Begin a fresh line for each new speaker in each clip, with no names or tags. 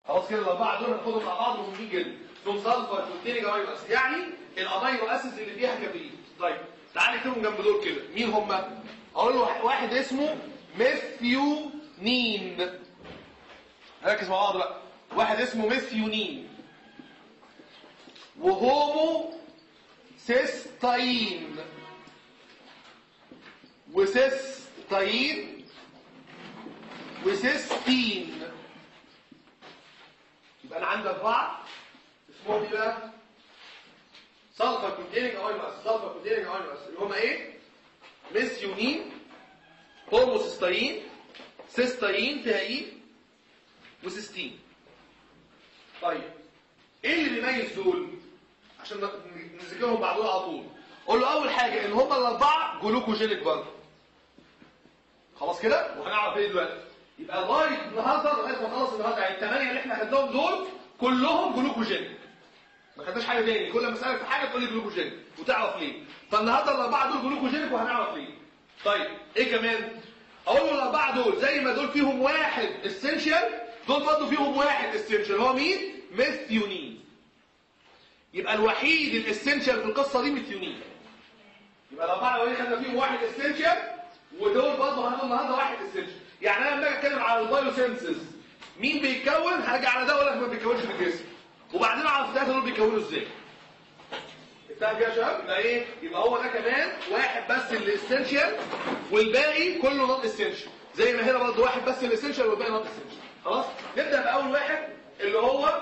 خلاص كده الاربعه دول هناخدهم مع بعض مهمين جدا اسمهم سلفر كونتيننج امينو اسيد يعني الامينو اسيدز اللي فيها كافيين طيب تعال نكتبهم جنب دول كده مين هم اقول له واحد اسمه ميثيونين ركز مع بعض بقى واحد اسمه ميثيونين وهومو سيستاين وسيستاين وسيستين يبقى انا عندي اربعه اسمهم ايه بقى سلفر كونتيننج امينو اسيد سلفر كونتيننج امينو اسيد اللي هم ايه ميثيونين هوموسيستاين سيستاين فيها ايه وسيستين طيب ايه اللي بيميز دول عشان نذكرهم بعد دول على طول قول له اول حاجه ان هم الاربعه جلوكوجينيك برضه خلاص كده وهنعرف ايه دلوقتي يبقى لغايه النهارده لغايه ما نخلص النهارده يعني الثمانيه اللي احنا خدناهم دول كلهم جلوكوجينيك ما خدناش حاجه تاني كل ما اسالك في حاجه تقول لي جلوكوجينيك وتعرف ليه فالنهارده الاربعه دول جلوكوجينيك وهنعرف ليه طيب ايه كمان اقول له الاربعه دول زي ما دول فيهم واحد اسينشال دول برضه فيهم واحد اسينشال هو مين ميثيونين يبقى الوحيد الاسينشال في القصه دي ميثيونين يبقى الاربعه اللي خدنا فيهم واحد اسينشال ودول برضه هنقول النهارده واحد اسينشال يعني انا لما اجي اتكلم على البايوسينسز مين بيتكون هرجع على ده اقول لك ما بيتكونش في الجسم وبعدين اعرف الثلاثه دول بيتكونوا ازاي انتهى كده يا شباب يبقى ايه يبقى هو ده كمان واحد بس اللي اسينشال والباقي كله نون اسينشال زي ما هنا برضه واحد بس اللي اسينشال والباقي نون اسينشال خلاص نبدا باول واحد اللي هو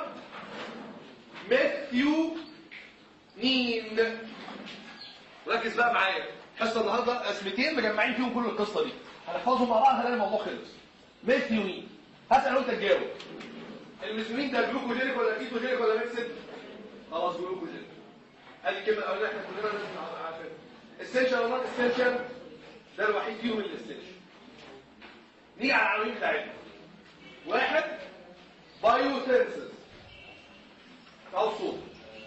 ميثيونين ركز بقى معايا حصه النهارده اسمتين مجمعين فيهم كل القصه دي هنحفظهم مع بعض هنلاقي الموضوع خلص ميثيونين هسال وانت تجاوب الميثيونين ده جلوكوجينيك ولا كيتوجينيك ولا ميكسد خلاص جلوكوجينيك ادي الكلمه الاولانيه احنا كلنا لازم عارفينها اسينشال ولا نوت اسينشال ده الوحيد فيهم الاسينشال نيجي على العناوين بتاعتنا واحد بايوسينسز او صوت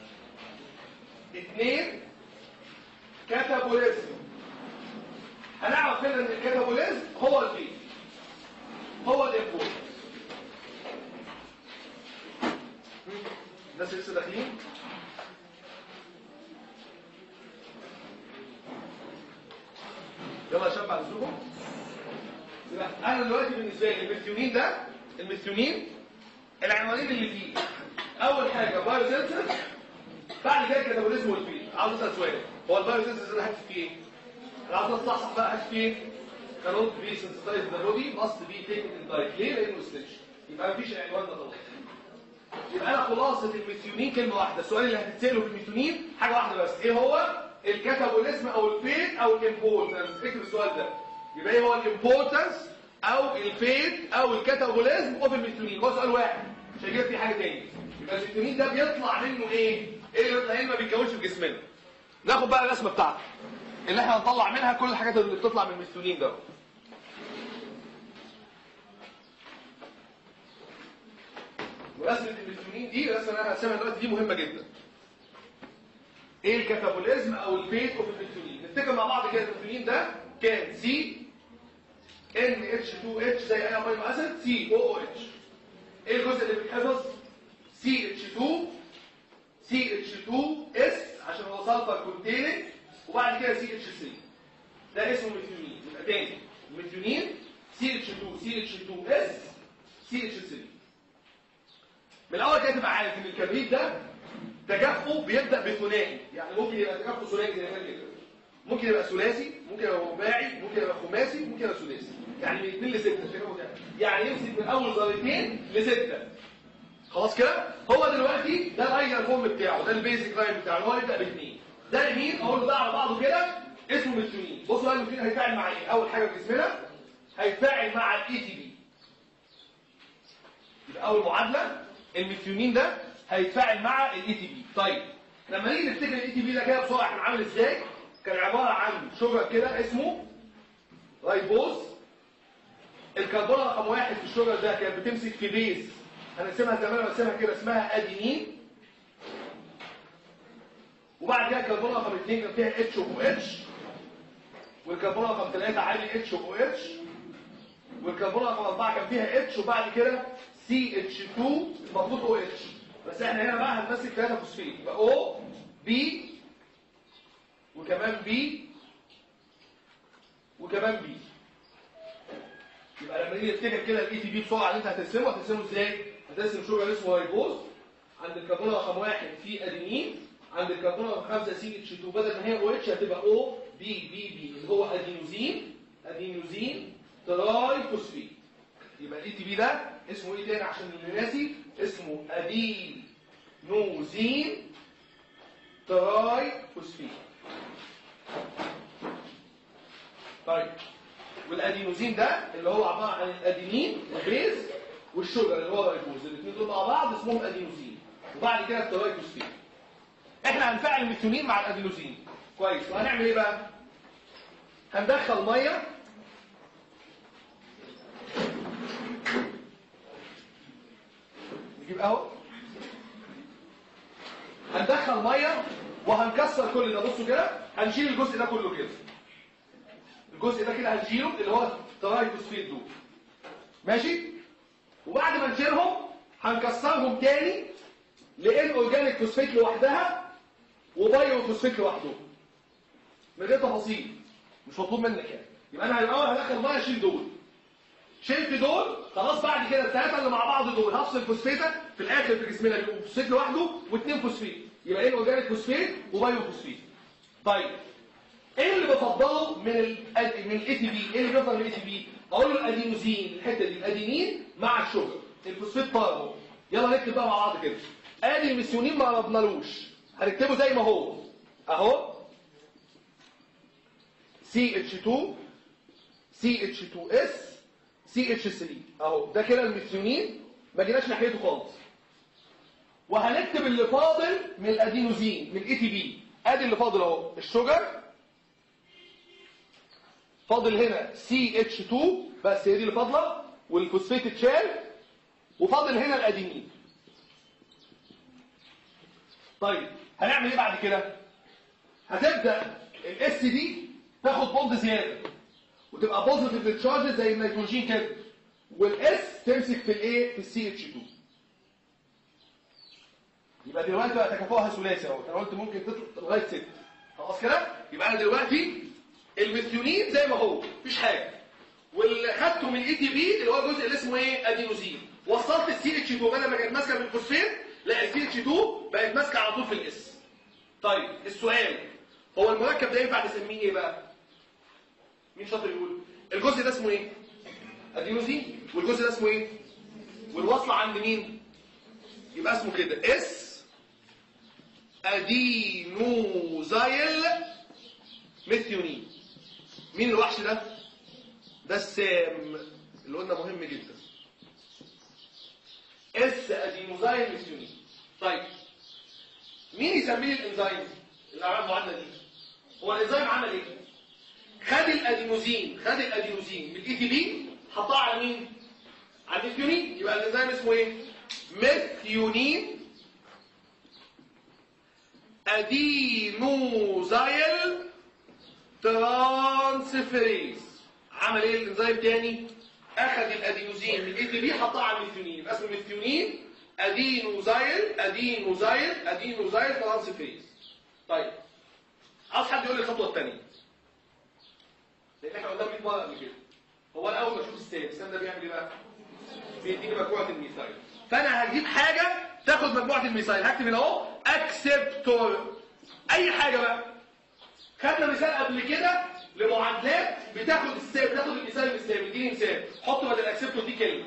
اثنين كاتابوليزم هنعرف هنا ان الكاتابوليزم هو الفيل هو الانفوز الناس لسه داخلين يلا يا شباب بعد اذنكم يبقى انا دلوقتي بالنسبه لي الميثيونين ده الميثيونين العنوانين اللي فيه اول حاجه بايوسينسز بعد كده الكاتابوليزم والفيل عاوز اسال سؤال هو البايوسينسز اللي هكتب فيه ايه؟ انا عاوز اصحح بقى هكتب فيه ايه؟ cannot be sensitized the body must be taken in diet ليه؟ لانه ستيتش يبقى مفيش العنوان ده طبعا يبقى انا خلاصه الميثيونين كلمه واحده السؤال اللي هتتساله في الميثيونين حاجه واحده بس ايه هو الكاتابوليزم او الفيت او الامبورتنس اكتب السؤال ده يبقى ايه هو الامبورتنس او الفيت او الكاتابوليزم اوف الميثيونين هو سؤال واحد مش هيجيب فيه حاجه تاني يبقى الميثيونين ده بيطلع منه ايه ايه اللي بيطلع منه ما بيتكونش في جسمنا ناخد بقى الرسمه بتاعته اللي احنا هنطلع منها كل الحاجات اللي بتطلع من الميثيونين ده ورسمه الميثيونين دي رسمه انا هرسمها دلوقتي دي مهمه جدا ايه الكاتابوليزم او الفيت اوف الميثيونين نفتكر مع بعض كده الميثيونين ده كان سي ان اتش 2 اتش زي اي امينو اسيد سي او او اتش ايه الجزء اللي بيتحفظ سي اتش 2 سي اتش 2 اس عشان هو سلفر كونتيننج وبعد كده سي اتش 3 ده اسمه ميثيونين يبقى تاني الميثيونين سي اتش 2 سي اتش 2 اس سي اتش 3 من الاول كده تبقى عارف ان الكبريت ده تجفه بيبدا بثنائي يعني ممكن يبقى تجفه ثنائي زي ما كده ممكن يبقى ثلاثي ممكن يبقى رباعي ممكن يبقى خماسي ممكن يبقى سداسي يعني من 2 ل 6 يعني يمسك من اول ذرتين لسته خلاص كده هو دلوقتي ده الايجر فورم بتاعه ده البيزك لاين بتاعه هو يبدا باثنين ده يمين اقول له ده على بعضه كده اسمه ميثيونين بصوا بقى الميثيونين هيتفاعل مع ايه اول حاجه في جسمنا هيتفاعل مع الاي تي بي يبقى اول معادله الميثيونين ده هيتفاعل مع الاي تي بي طيب لما نيجي نفتكر الاي تي بي ده كده بسرعه كان عامل ازاي كان عباره عن شجر كده اسمه رايبوز الكربون رقم واحد في الشجر ده كانت بتمسك في بيز هنقسمها زمان ونقسمها كده اسمها ادينين وبعد كده الكربون رقم اثنين كان فيها اتش او اتش والكربون رقم ثلاثة عالي اتش او اتش والكربون رقم 4 كان فيها اتش وبعد كده سي اتش 2 المفروض او اتش بس احنا هنا بقى هنمسك ثلاثه فوسفين يبقى او بي وكمان بي وكمان بي يبقى لما نيجي نفتكر كده الاي تي بي بسرعه اللي انت هترسمه هترسمه ازاي؟ هترسم شجر اسمه رايبوز عند الكربون رقم واحد في ادينين عند الكربون رقم خمسه سي اتش 2 بدل ما هي او اتش هتبقى او بي بي بي اللي هو ادينوزين ادينوزين تراي فوسفيت يبقى الاي تي بي ده اسمه ايه تاني عشان اللي ناسي اسمه ادينوزين تراي فوسفيت طيب والادينوزين ده اللي هو عباره عن الادينين البيز والشجر اللي هو الرايبوز الاثنين دول مع بعض اسمهم ادينوزين وبعد كده الترايفوسفين احنا هنفعل الميثيونين مع الادينوزين كويس وهنعمل ايه بقى هندخل ميه نجيب قهوه هندخل ميه وهنكسر كل ده بصوا كده هنشيل الجزء ده كله كده الجزء ده كده هنشيله اللي هو الترايفوسفيت دول ماشي وبعد ما نشيلهم هنكسرهم تاني لان اورجانيك فوسفيت لوحدها وبايو فوسفيت لوحده من غير تفاصيل مش مطلوب منك يعني يبقى انا الاول هدخل ميه اشيل دول شلت دول خلاص بعد كده الثلاثه اللي مع بعض دول هفصل فوسفيتة في الاخر في جسمنا يبقوا فوسفيت لوحده واثنين فوسفيت يبقى ايه اورجانيك فوسفيت وبايو فوسفيت طيب ايه اللي بفضله من ال من الاي تي بي ايه اللي بيفضل من الاي تي بي اقول له الادينوزين الحته دي الادينين مع الشجر الفوسفيت طار اهو يلا نكتب بقى مع بعض كده ادي الميثيونين ما ربنالوش هنكتبه زي ما هو اهو CH2 CH2S CH3 اهو ده كده الميثيونين ما جيناش ناحيته خالص وهنكتب اللي فاضل من الادينوزين من الاي تي بي ادي اللي فاضل اهو الشجر فاضل هنا CH2 بس هي دي اللي فاضله والفوسفيت اتشال وفاضل هنا الادينين طيب هنعمل ايه بعد كده هتبدا الاس دي تاخد بوند زياده وتبقى بوزيتيف تشارج زي النيتروجين كده والاس تمسك في الايه في السي اتش 2 يبقى دلوقتي بقى تكافؤها ثلاثي اهو انا قلت ممكن تطلع لغايه 6 خلاص كده يبقى انا دلوقتي الميثيونين زي ما هو مفيش حاجه واللي خدته من الاي تي بي اللي هو الجزء اللي اسمه ايه ادينوزين وصلت السي اتش 2 بدل ما كانت ماسكه في الفوسفين لا السي اتش 2 بقت ماسكه على طول في الاس طيب السؤال هو المركب ده ينفع نسميه ايه بقى مين شاطر يقول الجزء ده اسمه ايه ادينوزين والجزء ده اسمه ايه والوصله عند مين يبقى اسمه كده اس ادينوزايل ميثيونين مين الوحش ده ده السام اللي قلنا مهم جدا اس ادينوزايل ميثيونين طيب مين يسميه الانزيم اللي عمل المعادله دي هو الانزيم عمل ايه خد الادينوزين خد الادينوزين من الاي تي بي حطها على مين على الميثيونين يبقى الانزيم اسمه ايه ميثيونين ادينوزايل ترانسفيريز عمل ايه الانزيم تاني اخذ الادينوزين من الاي تي بي حطها على الميثيونين يبقى اسمه ميثيونين ادينوزايل ادينوزايل ادينوزايل ترانسفيريز طيب عاوز حد يقول لي الخطوه الثانيه لان احنا قلنا 100 مره قبل كده هو انا اول ما اشوف السام السام ده بيعمل ايه بقى بيديني مجموعه الميثايل فانا هجيب حاجه تاخد مجموعه الميثايل هكتب هنا اهو اكسبتور اي حاجه بقى خدنا مثال قبل كده لمعادلات بتاخد السام بتاخد المثال من السام اديني مثال حط بدل الاكسبتور دي كلمه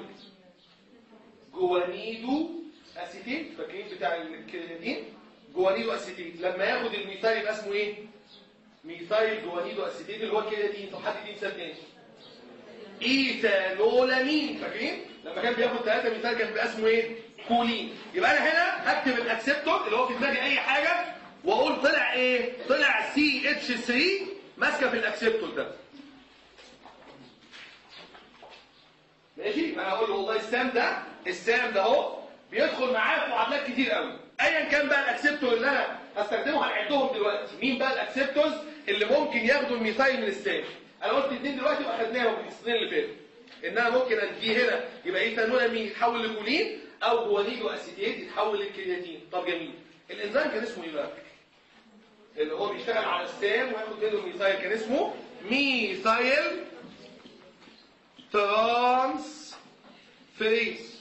جوانيدو اسيتيت فاكرين بتاع الكرياتين جوانيدو اسيتيت لما ياخد الميثايل يبقى اسمه ايه ميثايل جوانيدو اسيتيت اللي هو الكرياتين طب حد يديني مثال تاني ايثانولامين فاكرين لما كان بياخد ثلاثه ميثايل كان بيبقى اسمه ايه كولين يبقى انا هنا هكتب الاكسبتور اللي هو في دماغي اي حاجه واقول طلع ايه طلع سي اتش 3 ماسكه في الاكسبتور ده ماشي يبقى انا اقول له والله السام ده السام ده اهو بيدخل معاه في معادلات كتير قوي ايا كان بقى الاكسبتور اللي انا هستخدمه هنعدهم دلوقتي مين بقى الاكسبتورز اللي ممكن ياخدوا الميثايل من السام انا قلت اثنين دلوقتي واخدناهم في السنين اللي فاتت ان انا ممكن اديه هنا يبقى ايثانول امين يتحول لكولين او جوانيدو اسيتيت يتحول للكرياتين طب جميل الانزيم كان اسمه ايه بقى اللي هو بيشتغل على السام وياخد منه ميثايل كان اسمه ميثايل ترانس فريز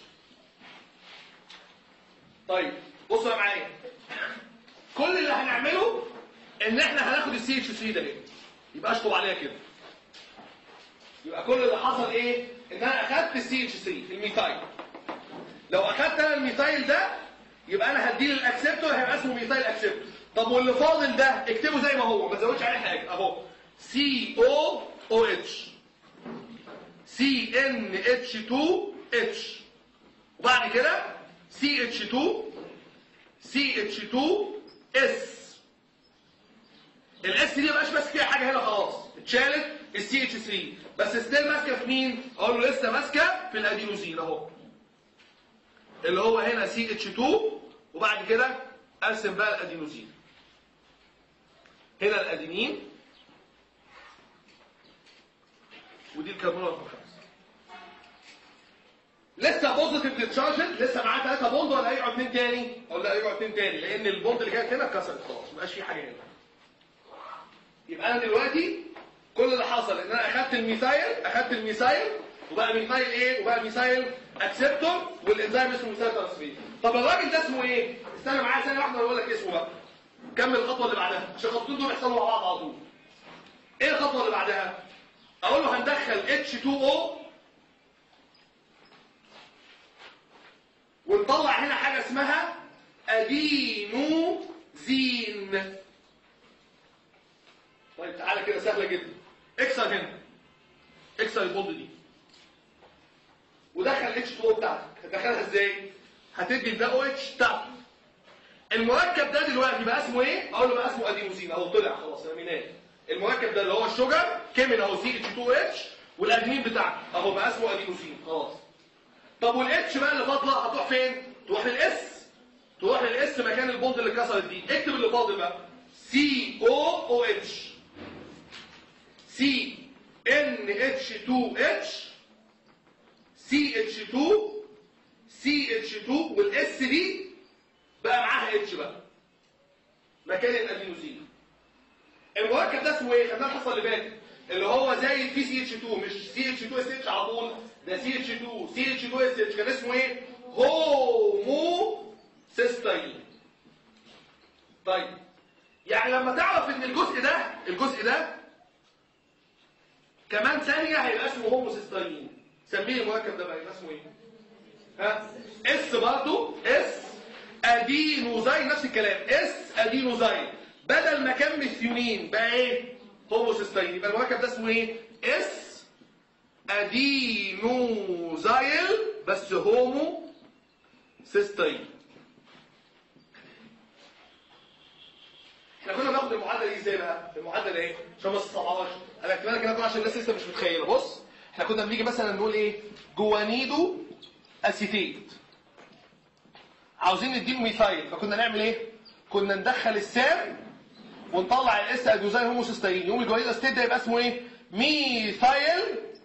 طيب بصوا معايا كل اللي هنعمله ان احنا هناخد السي اتش 3 ده كده يبقى اشطب عليها كده يبقى كل اللي حصل ايه ان انا اخدت السي اتش 3 الميثايل لو اخدت انا الميثايل ده يبقى انا هديه للاكسبتور هيبقى اسمه ميثايل اكسبتور طب واللي فاضل ده اكتبه زي ما هو ما تزودش عليه حاجه اهو سي او او اتش سي ان اتش 2 اتش وبعد كده سي اتش 2 سي اتش 2 اس الاس دي مبقاش ماسك فيها حاجه هنا خلاص اتشالت السي اتش 3 بس ستيل ماسكه في مين اقول له لسه ماسكه في الادينوزين اهو اللي هو هنا سي اتش 2 وبعد كده ارسم بقى الادينوزين هنا الادينين ودي الكربون رقم خمسة لسه بوزيتيف ديتشارجد لسه معاه 3 بوند ولا هيقعد اثنين تاني؟ اقول لا هيقعد اثنين تاني لان البوند اللي كانت هنا اتكسرت خلاص مبقاش في حاجه هنا يبقى انا دلوقتي كل اللي حصل ان انا اخدت الميثايل اخدت الميثايل وبقى ميثايل ايه وبقى ميثايل اكسبتور والانزيم اسمه ميثايل ترانسفير طب الراجل ده اسمه ايه استنى معايا ثانيه واحده واقول لك اسمه بقى كمل الخطوه اللي بعدها عشان الخطوتين دول يحصلوا مع بعض على طول ايه الخطوه اللي بعدها اقول له هندخل H2O ونطلع هنا حاجه اسمها ادينوزين طيب تعالى كده سهله جدا اكسر هنا اكسر البوند دي ودخل اتش 2 بتاعتك هتدخلها ازاي هتدي ده او اتش بتاعته المركب ده دلوقتي بقى اسمه ايه اقول له بقى اسمه ادينوزين اهو طلع خلاص رميناه المركب ده اللي هو الشجر كمل اهو سي اتش 2 اتش والادينين بتاعته اهو بقى اسمه ادينوزين خلاص طب والاتش بقى اللي فاضله هتروح فين تروح للاس تروح للاس مكان البوند اللي اتكسرت دي اكتب اللي فاضل بقى سي او او اتش سي ان اتش 2 اتش سي اتش 2 سي اتش 2 والاس دي بقى معاها اتش بقى مكان الادينوزين المركب ده اسمه ايه خدناه الحصه اللي فاتت اللي هو زي البي سي اتش 2 مش سي اتش 2 اس اتش على طول ده سي اتش 2 سي اتش 2 اس اتش كان اسمه ايه هومو سيستاين طيب يعني لما تعرف ان الجزء ده الجزء ده كمان ثانيه هيبقى اسمه هومو سيستاين سميه المركب ده بقى يبقى اسمه ايه ها اس برضه اس ادينوزاين نفس الكلام اس ادينوزاين بدل ما كان ميثيونين بقى ايه هوموسيستين يبقى المركب ده اسمه ايه اس ادينوزايل بس هومو سيستين احنا كنا بناخد المعادله دي ازاي بقى المعادله ايه عشان ما تصعبهاش انا كمان كده عشان الناس لسه مش متخيله بص احنا كنا بنيجي مثلا نقول ايه جوانيدو اسيتيت عاوزين نديله ميثايل فكنا نعمل ايه كنا ندخل السام ونطلع الاس ادوزاين هوموسيستين يقوم الجوانيد اسيتيت ده يبقى اسمه ايه ميثايل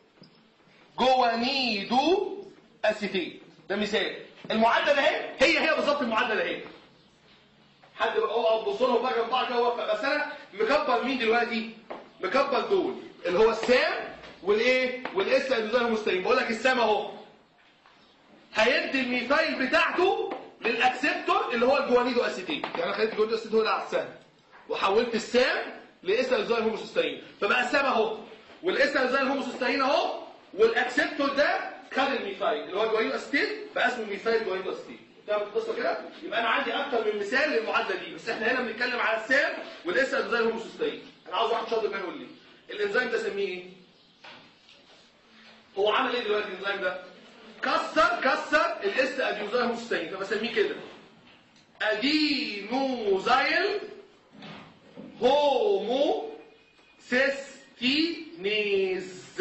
جوانيدو اسيتيت ده مثال المعادله اهي هي هي بالظبط المعادله اهي حد بقى اقعد بص لهم بقى جنب بعض كده ووفق بس انا مكبر مين دلوقتي مكبر دول اللي هو السام والايه والاس ادوزاين هوموسيستين بقول لك السام اهو هيدي الميثايل بتاعته للاكسبتور اللي هو الجوانيدو اسيتيت يعني انا خليت الجوانيدو اسيتيت هو اللي على السام وحولت السام لاستالزاين هوموسيستين فبقى السام اهو والاستالزاين هوموسيستين اهو والاكسبتور ده خد الميثايل اللي هو الجوانيدو اسيتيت بقى اسمه ميثايل جوانيدو اسيتيت فاهم القصه كده يبقى انا عندي اكتر من مثال للمعادله دي بس احنا هنا بنتكلم على السام والاستالزاين هوموسيستين انا عاوز واحد شاطر بقى يقول لي الانزيم ده سميه ايه هو عمل ايه دلوقتي الانزيم ده كسر كسر الاس ادينوزايل هوموسيستين فبسميه كده ادينوزايل هومو سيستينيز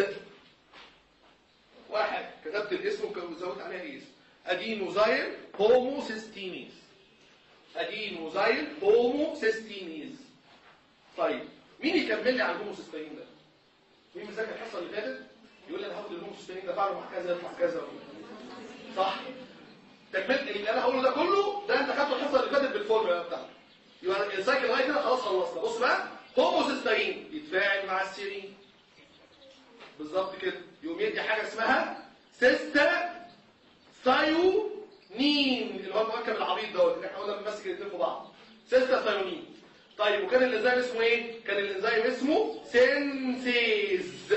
واحد كتبت الاسم وزودت عليها اسم ادينوزايل هومو سيستينيز ادينوزايل هومو سيستينيز طيب مين يكمل لي على الهومو سيستين ده مين مذاكر الحصه اللي فاتت يقول لي انا هاخد الهوموسيستين ده فعله مع كذا يطلع كذا صح تكمله اللي انا هقوله ده كله ده انت خدته الحصه اللي فاتت بالفورمولا بتاعته يبقى السايكل لغايه كده خلاص خلصنا بص بقى هوموسيستين يتفاعل مع السيرين بالظبط كده يقوم يدي حاجه اسمها سيستا ثايونين اللي هو المركب العبيط دوت اللي احنا قلنا بنمسك الاثنين في بعض سيستا ثايونين طيب وكان الانزيم اسمه ايه كان الانزيم اسمه سينسيز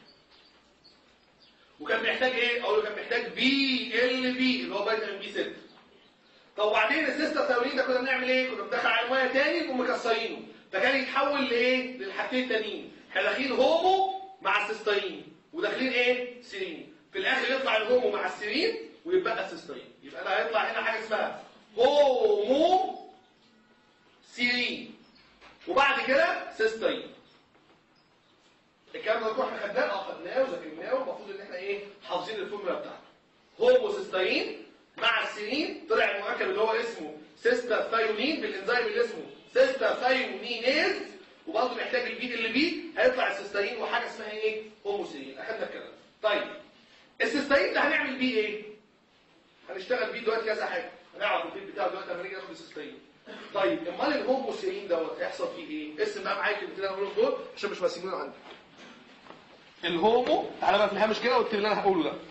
وكان محتاج ايه اقول له كان محتاج بي ال بي اللي هو فيتامين بي 6 طب وبعدين السيستا ثايونين ده كنا بنعمل ايه كنا بندخل على الميه تاني نقوم مكسرينه فكان يتحول لايه للحاجتين التانيين احنا داخلين هومو مع السيستين وداخلين ايه سيرين في الاخر يطلع الهومو مع السيرين ويبقى السيستين يبقى انا هيطلع هنا حاجه اسمها هومو سيرين وبعد كده سيستين الكلام ده احنا خدناه اه خدناه وذاكرناه والمفروض ان احنا ايه حافظين الفورمولا بتاعته هومو سيستين مع السيرين طلع المركب اللي هو اسمه سيستا ثايونين بالانزيم اللي اسمه سيستا ثايونينيز وبرضه محتاج البي اللي بي هيطلع السيستين وحاجه اسمها ايه هوموسيين اخدنا الكلام طيب السيستين ده هنعمل بيه ايه هنشتغل بيه دلوقتي كذا حاجه هنعرف البيت بتاعه دلوقتي لما نيجي ناخد السيستين طيب امال الهوموسيين دوت هيحصل فيه ايه اسم بقى معايا الكلمتين اللي هقولهم دول عشان مش مرسمينهم عندك الهومو تعالى بقى في الهامش كده واكتب اللي انا هقوله ده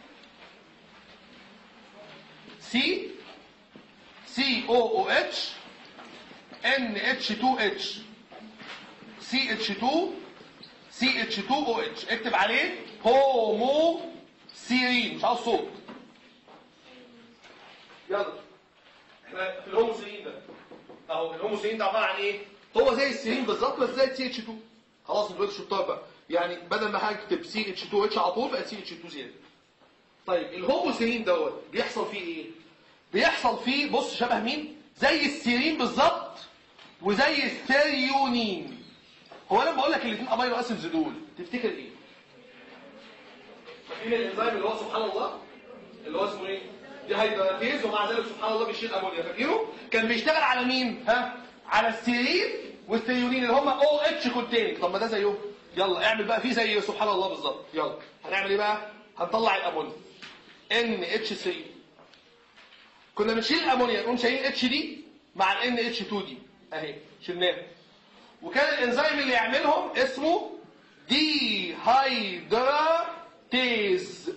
سي سي او او اتش ان اتش 2 اتش سي اتش 2 سي اتش 2 او اتش اكتب عليه هومو سيرين مش عاوز صوت يلا احنا في الهومو سيرين ده اهو الهومو سيرين ده عباره عن ايه هو زي السيرين بالظبط بس زي السي اتش 2 خلاص انتوا بقيتوا شطار بقى يعني بدل ما حضرتك تكتب سي اتش 2 اتش على طول بقى سي اتش 2 زياده طيب الهومو سيرين دوت بيحصل فيه ايه بيحصل فيه بص شبه مين زي السيرين بالظبط وزي الثيريونين هو انا بقول لك الاثنين امينو اسيدز دول تفتكر ايه فاكرين الانزيم اللي هو سبحان الله اللي هو اسمه ايه دي هيدراتيز ومع ذلك سبحان الله بيشيل امونيا فاكرينه كان بيشتغل على مين ها على السيرين والثيونين اللي هم او اتش كونتين طب ما ده زيهم يلا اعمل بقى فيه زي سبحان الله بالظبط يلا هنعمل ايه بقى هنطلع الامونيا ان اتش 3 كنا بنشيل الامونيا نقوم شايلين اتش دي مع الان اتش 2 دي اهي شلناها وكان الانزيم اللي يعملهم اسمه دي هايدراتيز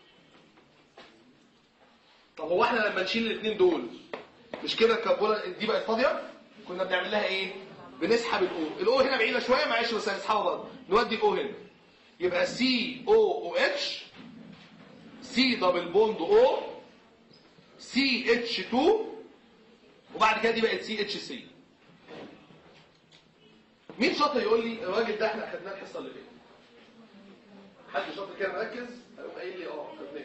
طب هو احنا لما نشيل الاثنين دول مش كده الكربونه دي بقت فاضيه كنا بنعمل لها ايه بنسحب الاو الاو هنا بعيده شويه معلش بس هنسحبها برضه نودي الاو هنا يبقى سي او او اتش سي دبل بوند او سي اتش 2 وبعد كده دي بقت سي اتش 3 مين شاطر يقول لي الراجل ده احنا خدناه الحصه اللي فاتت حد شاطر كده مركز هيقوم قايل لي اه خدناه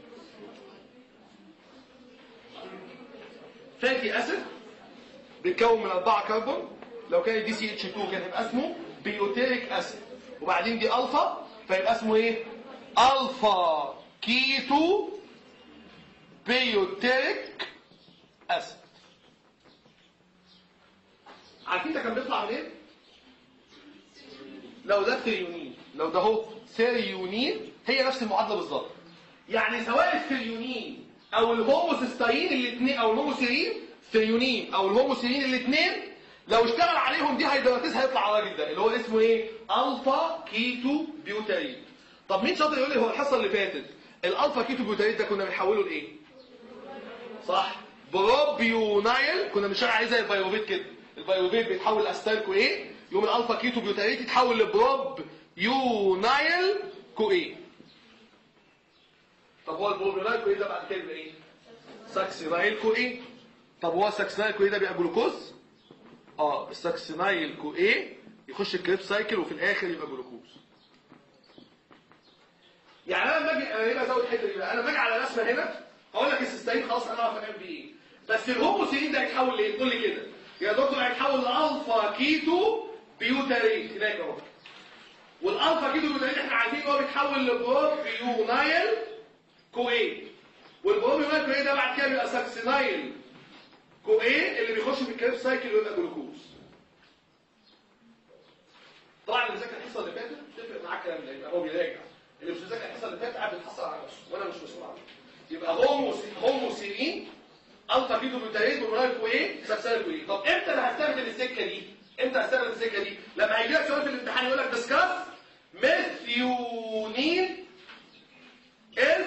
فاتي اسيد بيتكون من أربعة كربون لو كان دي سي اتش 2 كان يبقى اسمه بيوتيريك اسيد وبعدين دي الفا فيبقى اسمه ايه الفا كيتو بيوتيريك اسيد عارفين ده كان بيطلع منين لو ده ثريونين لو ده هو ثريونين هي نفس المعادله بالظبط يعني سواء الثريونين او الهوموسيستاين الاثنين او الهوموسيرين ثريونين او الهوموسيرين الاثنين لو اشتغل عليهم دي هيدراتيز هيطلع الراجل ده اللي هو اسمه ايه الفا كيتو بيوتارين طب مين شاطر يقول لي هو الحصه اللي فاتت الالفا كيتو بيوتارين ده كنا بنحوله لايه صح بروبيونايل كنا بنشتغل عليه زي الفيروفيت كده الفيروفيت بيتحول لاستايل كو ايه يوم الالفا كيتو بيوتارين يتحول لبروب يونايل كو ايه طب هو البروبيونايل كو ايه ده بعد كده يبقى ايه ساكسينايل كو ايه طب هو الساكسينايل كو ايه ده بيبقى جلوكوز اه الساكسينايل كو ايه يخش الكريب سايكل وفي الاخر يبقى جلوكوز يعني انا لما اجي هنا ازود الحته دي بقى انا باجي على رسمه هنا هقول لك السيستين خلاص انا اعرف اعمل بيه ايه بس الهوموسيرين ده هيتحول لايه تقول لي كده يا دكتور هيتحول لالفا كيتو بيوتارين هناك اهو والالفا كيتو بيوتارين احنا عارفين ان هو بيتحول لبروبيونايل كو ايه والبروبيونايل كو ايه ده بعد كده بيبقى ساكسينايل كو ايه اللي بيخش في الكريب سايكل ويبقى جلوكوز طبعا اللي ذاكر الحصه اللي فاتت تفرق معاه الكلام ده يبقى هو بيراجع اللي مش مذاكر الحصه اللي فاتت قاعد بيتحصل على نفسه وانا مش مسؤول عنه يبقى هومو هومو سيرين الفا كيتو بيوتايد ومونايل وايه سبسالت وايه طب امتى انا هستخدم السكه دي امتى هستخدم السكه دي لما هيجي لك سؤال في الامتحان يقول لك ديسكاس ميثيونين از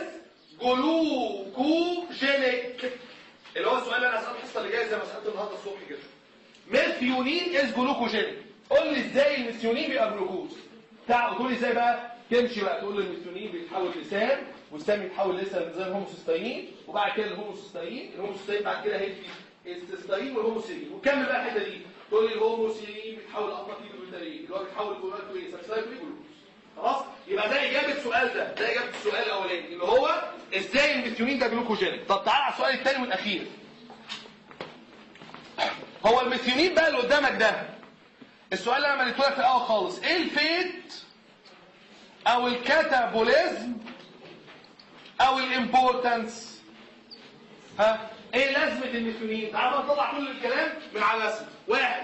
جلوكوجينيك اللي هو السؤال اللي انا هساله الحصه اللي جايه زي ما سالته النهارده الصبح كده ميثيونين از جلوكوجينيك قول لي ازاي الميثيونين بيبقى جلوكوز تعال تقول لي ازاي بقى تمشي بقى تقول لي الميثيونين بيتحول لسام والسام يتحول لسه زي الهوموسيستاين وبعد كده الهوموسيستاين الهوموسيستاين بعد كده هيدي السيستاين والهوموسيرين وكمل بقى الحته دي تقول لي الهوموسيرين بيتحول لاطراف الجلوتارين اللي هو بيتحول لجلوتارين ايه سبسايد جلوكوز خلاص يبقى ده اجابه السؤال ده ده اجابه السؤال الاولاني اللي هو ازاي الميثيونين ده جلوكوجينيك طب تعال على السؤال الثاني والاخير هو الميثيونين بقى اللي قدامك ده السؤال اللي انا مليته لك في الاول خالص ايه الفيت او الكاتابوليزم او الامبورتنس ها ايه لازمه الميثيونين تعال بقى نطلع كل الكلام من على الرسم واحد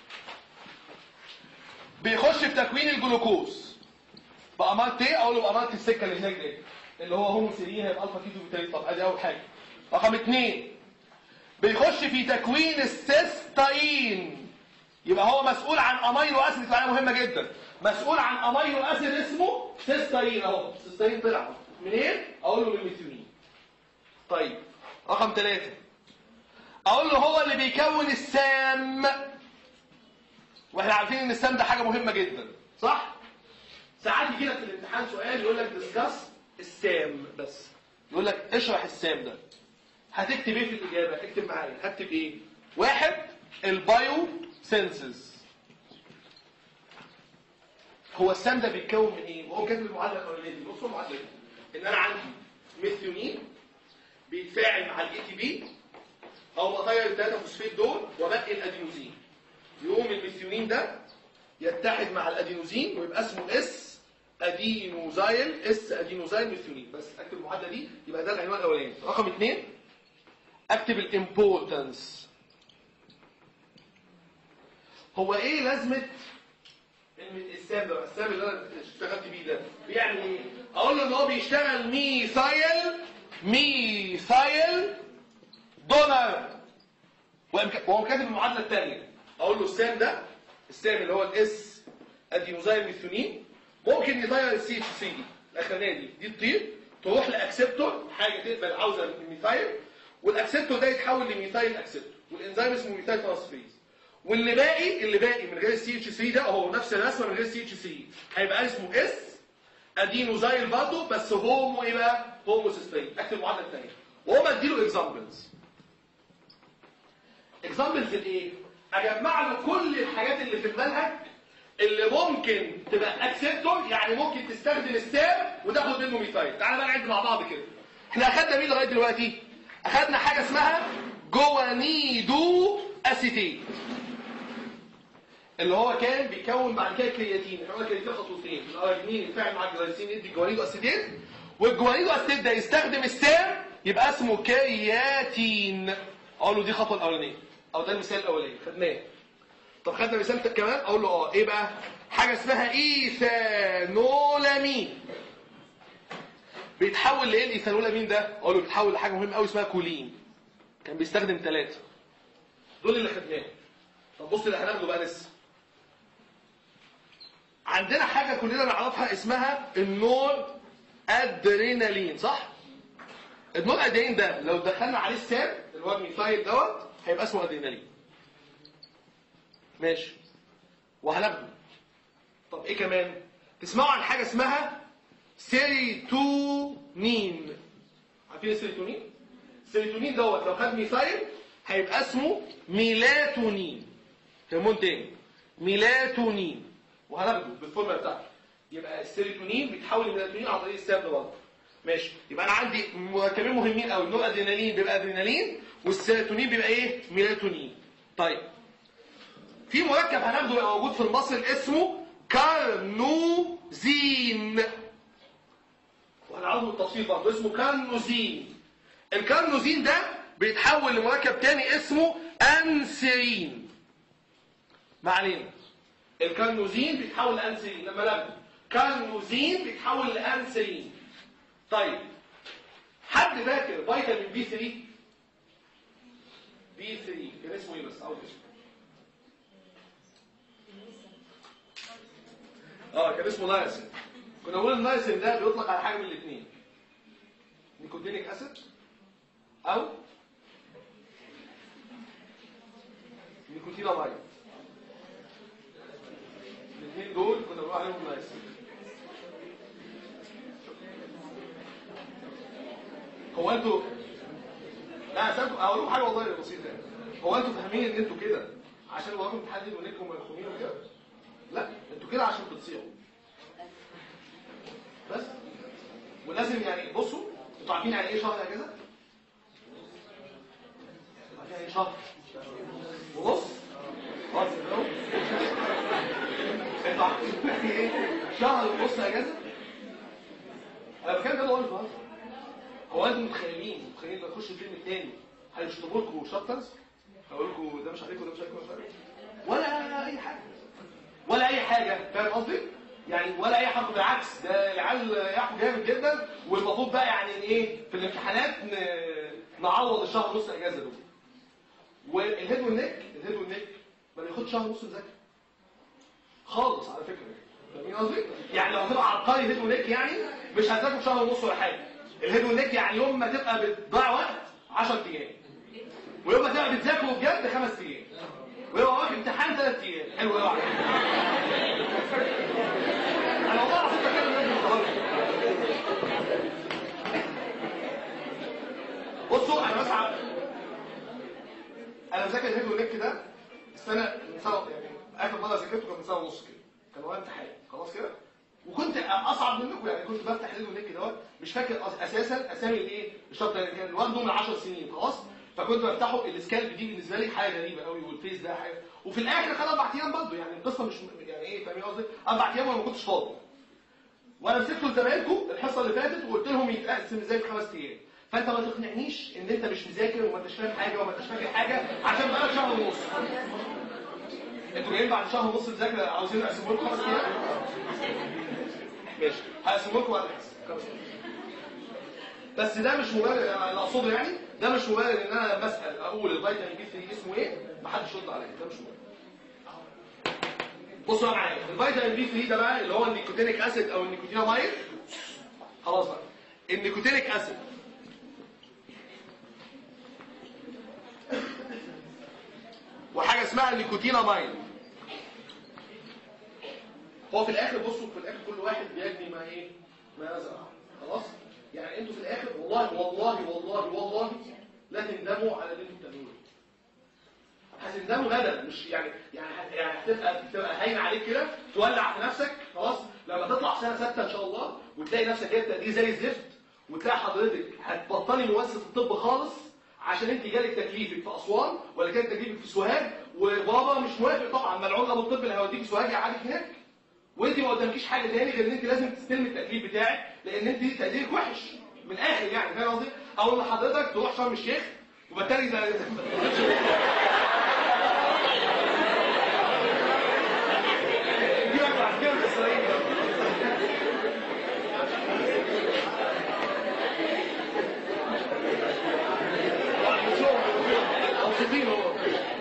بيخش في تكوين الجلوكوز بأمارة ايه اقول له بأمارة السكه اللي هناك دي اللي هو هوموسيرين هيبقى الفا كيتو بيتايل طب ادي اول حاجه رقم اثنين بيخش في تكوين السيستاين يبقى هو مسؤول عن امينو اسيد معلومه مهمه جدا مسؤول عن امينو اسيد اسمه سيستاين اهو سيستاين طلع منين اقول له من الميثيونين طيب رقم ثلاثة اقول له هو اللي بيكون السام واحنا عارفين ان السام ده حاجه مهمه جدا صح ساعات يجي لك في الامتحان سؤال يقول لك ديسكاس السام بس يقول لك اشرح السام ده هتكتب ايه في الاجابه اكتب معايا هكتب ايه واحد البايو سينسز هو السام ده بيتكون من ايه وهو كاتب المعادله الاولانيه دي بصوا المعادله دي ان انا عندي ميثيونين بيتفاعل مع الاي تي بي او بطير الثلاثه فوسفيت دول وبقي الادينوزين يقوم الميثيونين ده يتحد مع الادينوزين ويبقى اسمه اس ادينوزايل اس ادينوزايل ميثيونين بس اكتب المعادله دي يبقى ده العنوان الاولاني رقم اثنين اكتب الامبورتنس هو ايه لازمه السام ده السام اللي انا اشتغلت بيه ده بيعمل ايه اقول له ان هو بيشتغل ميثايل ميثايل دونر وهو كاتب المعادله الثانيه اقول له السام ده السام اللي هو الاس ادينوزايل ميثيونين ممكن يطير السي اتش سي دي الاخرانيه دي دي تطير تروح لاكسبتور حاجه تقبل عاوزه الميثايل والاكسبتور ده يتحول لميثايل اكسبتور والانزيم اسمه ميثايل ترانسفيريز واللي باقي اللي باقي من غير السي اتش سي ده اهو نفس الرسمه من غير السي اتش سي هيبقى اسمه اس ادينوزايل برضه بس هومو ايه بقى؟ هومو سيستين اكتب المعادله الثانيه وهو اديله اكزامبلز اكزامبلز الايه؟ اجمع له كل الحاجات اللي في المنهج اللي ممكن تبقى اكسبتور يعني ممكن تستخدم السام وتاخد منه ميثايل تعالى بقى نعد مع بعض كده احنا اخدنا مين لغايه دلوقتي اخدنا حاجه اسمها جوانيدو اسيتيت اللي هو كان بيكون بعد كده كرياتين احنا قلنا كرياتين خطوتين الارجينين يتفاعل مع الجلايسين يدي جوانيدو اسيتيت والجوانيدو اسيتيت ده يستخدم السام يبقى اسمه كرياتين اقول له دي الخطوه الاولانيه او ده المثال الاولاني خدناه طب خدنا مثال كمان اقول له اه ايه بقى حاجه اسمها ايثانولامين بيتحول لايه الايثانولامين ده اقول له بيتحول لحاجه مهمه قوي اسمها كولين كان بيستخدم ثلاثه دول اللي خدناهم طب بص اللي هناخده بقى لسه عندنا حاجه كلنا نعرفها اسمها النور ادرينالين صح النور ادرينالين ده لو دخلنا عليه السام اللي هو الميثايل دوت هيبقى اسمه ادرينالين ماشي وهناخده طب ايه كمان تسمعوا عن حاجه اسمها سيروتونين عارفين السيروتونين السيروتونين دوت لو خد ميثايل هيبقى اسمه ميلاتونين هرمون تاني ميلاتونين وهناخده بالفورمولا بتاعته يبقى السيروتونين بيتحول لميلاتونين عن طريق السام ده برضه ماشي يبقى انا عندي مركبين مهمين قوي النور ادرينالين بيبقى ادرينالين والسيروتونين بيبقى ايه ميلاتونين طيب في مركب هناخده بقى موجود في المصل اسمه كارنوزين وهنعرضه بالتفصيل برضه اسمه كارنوزين الكارنوزين ده بيتحول لمركب تاني اسمه انسيرين ما علينا الكارنوزين بيتحول لانسيرين لما ناخده كالموزين بيتحول لانسلين طيب حد فاكر فيتامين بي 3 بي 3 كان اسمه ايه بس عاوز اسمه اه كان اسمه نايسين كنا بنقول النايسين ده بيطلق على حاجه من الاثنين نيكوتينيك اسيد او نيكوتيناميد الاثنين دول كنا بنقول عليهم نايسين هو انتوا لا سألتوا هقول لكم حاجه والله بسيطه يعني هو انتوا فاهمين ان انتوا كده عشان وراكم امتحان ونكم وملخومين وكده لا انتوا كده عشان بتصيعوا بس ولازم يعني بصوا انتوا عارفين يعني ايه شهر اجازه عارفين يعني ايه شهر ونص خلاص كده انتوا عارفين يعني ايه شهر ونص اجازه انا بتكلم كده والله بهزر هو انتوا متخيلين متخيلين لما تخشوا الفيلم الثاني هيشطبوا لكم شابترز هيقول لكم ده مش عليكم ده مش عليكم ده مش عليكم ولا اي حاجه ولا اي حاجه فاهم قصدي يعني ولا اي حاجه بالعكس ده العيال يحكوا جامد جدا والمفروض بقى يعني ايه في الامتحانات ن- نعوض الشهر ونص اجازه دول والهيد والنك الهيد والنك ما بياخدش شهر ونص مذاكره خالص على فكره فاهمين قصدي يعني لو هتبقى عبقري هيد ونك يعني مش هتذاكر شهر ونص ولا حاجه الهيد والنك يعني يوم ما تبقى بتضيع وقت 10 ايام ويوم ما تبقى بتذاكره بجد خمس ايام ويبقى وراك امتحان ثلاث ايام حلو قوي انا والله العظيم بكلم الناس بالظبط بصوا انا بسعى انا مذاكر الهيد والنك ده السنه من سنه يعني اخر مره ذاكرته كان من سنه ونص كده كان ورايا امتحان خلاص كده وكنت اصعب منكم يعني كنت بفتح الهيد والنك دوت مش فاكر أس- اساسا اسامي الايه الشرط اللي كان واخده من 10 سنين خلاص فكنت بفتحه السكالب دي بالنسبه لي حاجه غريبه قوي والفيس ده حاجه وفي الاخر خد اربع ايام برضه يعني القصه مش يعني ايه فاهمين قصدي اربع ايام وانا ما كنتش فاضي وانا مسكته لزمايلكم الحصه اللي فاتت وقلت لهم يتقسم ازاي في خمس ايام فانت ما تقنعنيش ان انت مش مذاكر وما انتش فاهم حاجه وما انتش فاكر حاجه عشان بقالك شهر ونص انتوا جايين بعد شهر ونص مذاكره عاوزين اقسمه لكم خمس ايام ماشي هقسمه لكم بعد خمس ايام بس ده مش مبرر انا اللي اقصده يعني ده مش مبرر ان انا بسال اقول الفيتامين بي 3 اسمه ايه محدش يرد عليا ده مش مبرر بصوا بقى معايا الفيتامين بي 3 ده بقى اللي هو النيكوتينيك اسيد او النيكوتيناميد خلاص بقى النيكوتينيك اسيد وحاجه اسمها النيكوتيناميد هو في الاخر بصوا في الاخر كل واحد بيجني ما ايه ما نزع خلاص يعني انتوا في الاخر والله والله والله والله لا تندموا على اللي انتوا بتعملوه هتندموا غدا مش يعني يعني هت- يعني هتبقى تبقى هاين عليك كده تولع في نفسك خلاص لما تطلع سنه سته ان شاء الله وتلاقي نفسك جايب تقدير زي الزفت وتلاقي حضرتك هتبطلي مؤسسه الطب خالص عشان انت جالك تكليفك في اسوان ولا كان تكليفك في سوهاج وبابا مش موافق طبعا ملعون ابو الطب اللي هيوديك سوهاج يقعدك هناك وانت ما قدامكيش حاجه تاني غير ان انت لازم تستلمي التكليف بتاعك لان انت تقديرك وحش من الاخر يعني فاهم قصدي؟ او ان حضرتك تروح شرم الشيخ وبالتالي زي دي بقى بعد كده الاسرائيلي ده. مبسوطين هو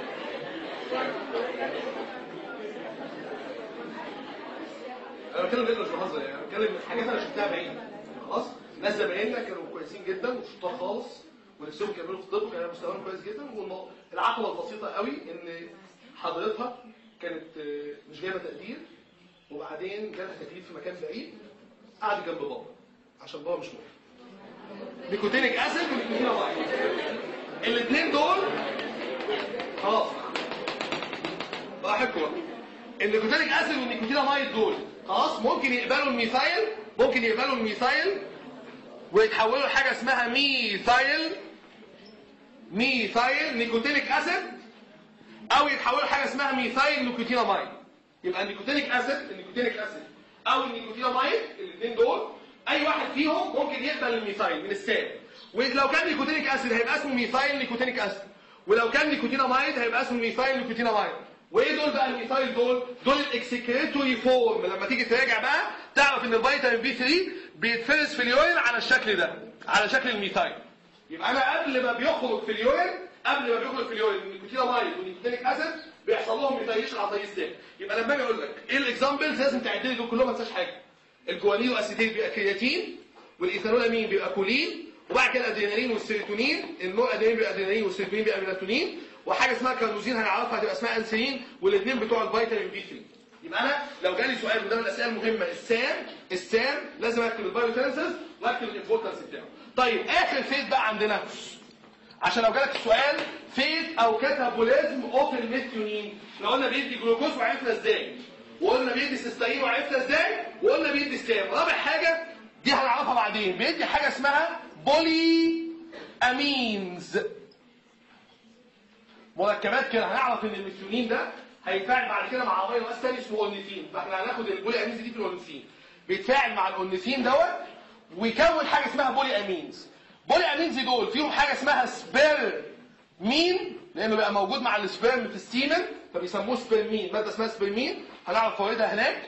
انا بتكلم جد مش بهزر يعني انا بتكلم حاجات انا شفتها بعيد خلاص ناس زمايلنا كانوا كويسين جدا وشطار خالص ونفسهم يكملوا في الطب كان مستواهم كويس جدا والعقبه البسيطه قوي ان حضرتها كانت آه، مش جايبه تقدير وبعدين جالها تكليف في مكان بعيد قعدت جنب بابا عشان بابا مش موافق نيكوتينيك اسيد ونيكوتيناميد الاثنين دول خلاص براحتكم بقى النيكوتينيك اسيد والنيكوتيناميد دول خلاص ممكن يقبلوا الميثايل ممكن يقبلوا الميثايل ويتحولوا لحاجه اسمها ميثايل ميثايل نيكوتينيك اسيد او يتحولوا لحاجه اسمها ميثايل نيكوتيناميد يبقى النيكوتينيك اسيد النيكوتينيك اسيد او النيكوتيناميد الاثنين دول اي واحد فيهم ممكن يقبل الميثايل من السام ولو كان نيكوتينيك اسيد هيبقى اسمه ميثايل نيكوتينيك اسيد ولو كان نيكوتيناميد هيبقى اسمه ميثايل نيكوتيناميد وايه دول بقى الميثايل دول دول الاكسكريتوري فورم لما تيجي تراجع بقى تعرف ان الفيتامين بي 3 بيتفرز في اليورين على الشكل ده على شكل الميثايل يبقى انا قبل ما بيخرج في اليورين قبل ما بيخرج في اليورين النيكوتينامايد والنيكوتينيك اسيد بيحصل لهم ميثايليشن على طريق السام يبقى لما اجي اقول لك ايه الاكزامبلز لازم تعد لي دول كلهم ما تنساش حاجه الجوانين اسيتيل بيبقى كرياتين والايثانولامين بيبقى كولين وبعد كده الادرينالين والسيروتونين النوع ادرينالين بيبقى ادرينالين والسيروتونين بيبقى ميلاتونين وحاجه اسمها كارنوزين هنعرفها هتبقى اسمها انسولين والاثنين بتوع الفيتامين بي 3 يبقى انا لو جالي سؤال من ضمن الاسئله المهمه السام السام لازم اكتب البايوتنسز واكتب الامبورتنس بتاعه طيب اخر فيت بقى عندنا عشان لو جالك السؤال فيت او كاتابوليزم اوف الميثيونين احنا قلنا بيدي جلوكوز وعرفنا ازاي وقلنا بيدي سيستاين وعرفنا ازاي وقلنا بيدي سام رابع حاجه دي هنعرفها بعدين بيدي حاجه اسمها بولي امينز مركبات كده هنعرف ان الميثيونين ده هيتفاعل بعد كده مع امينو اسيد تاني اسمه اورنيثين فاحنا هناخد البولي امينز دي في الاورنيثين بيتفاعل مع الاورنيثين دوت ويكون حاجه اسمها بولي امينز بولي امينز دول فيهم حاجه اسمها سبيرمين لانه بقى موجود مع السبيرم في السيمن فبيسموه سبيرمين ماده اسمها سبيرمين هنعرف فوائدها هناك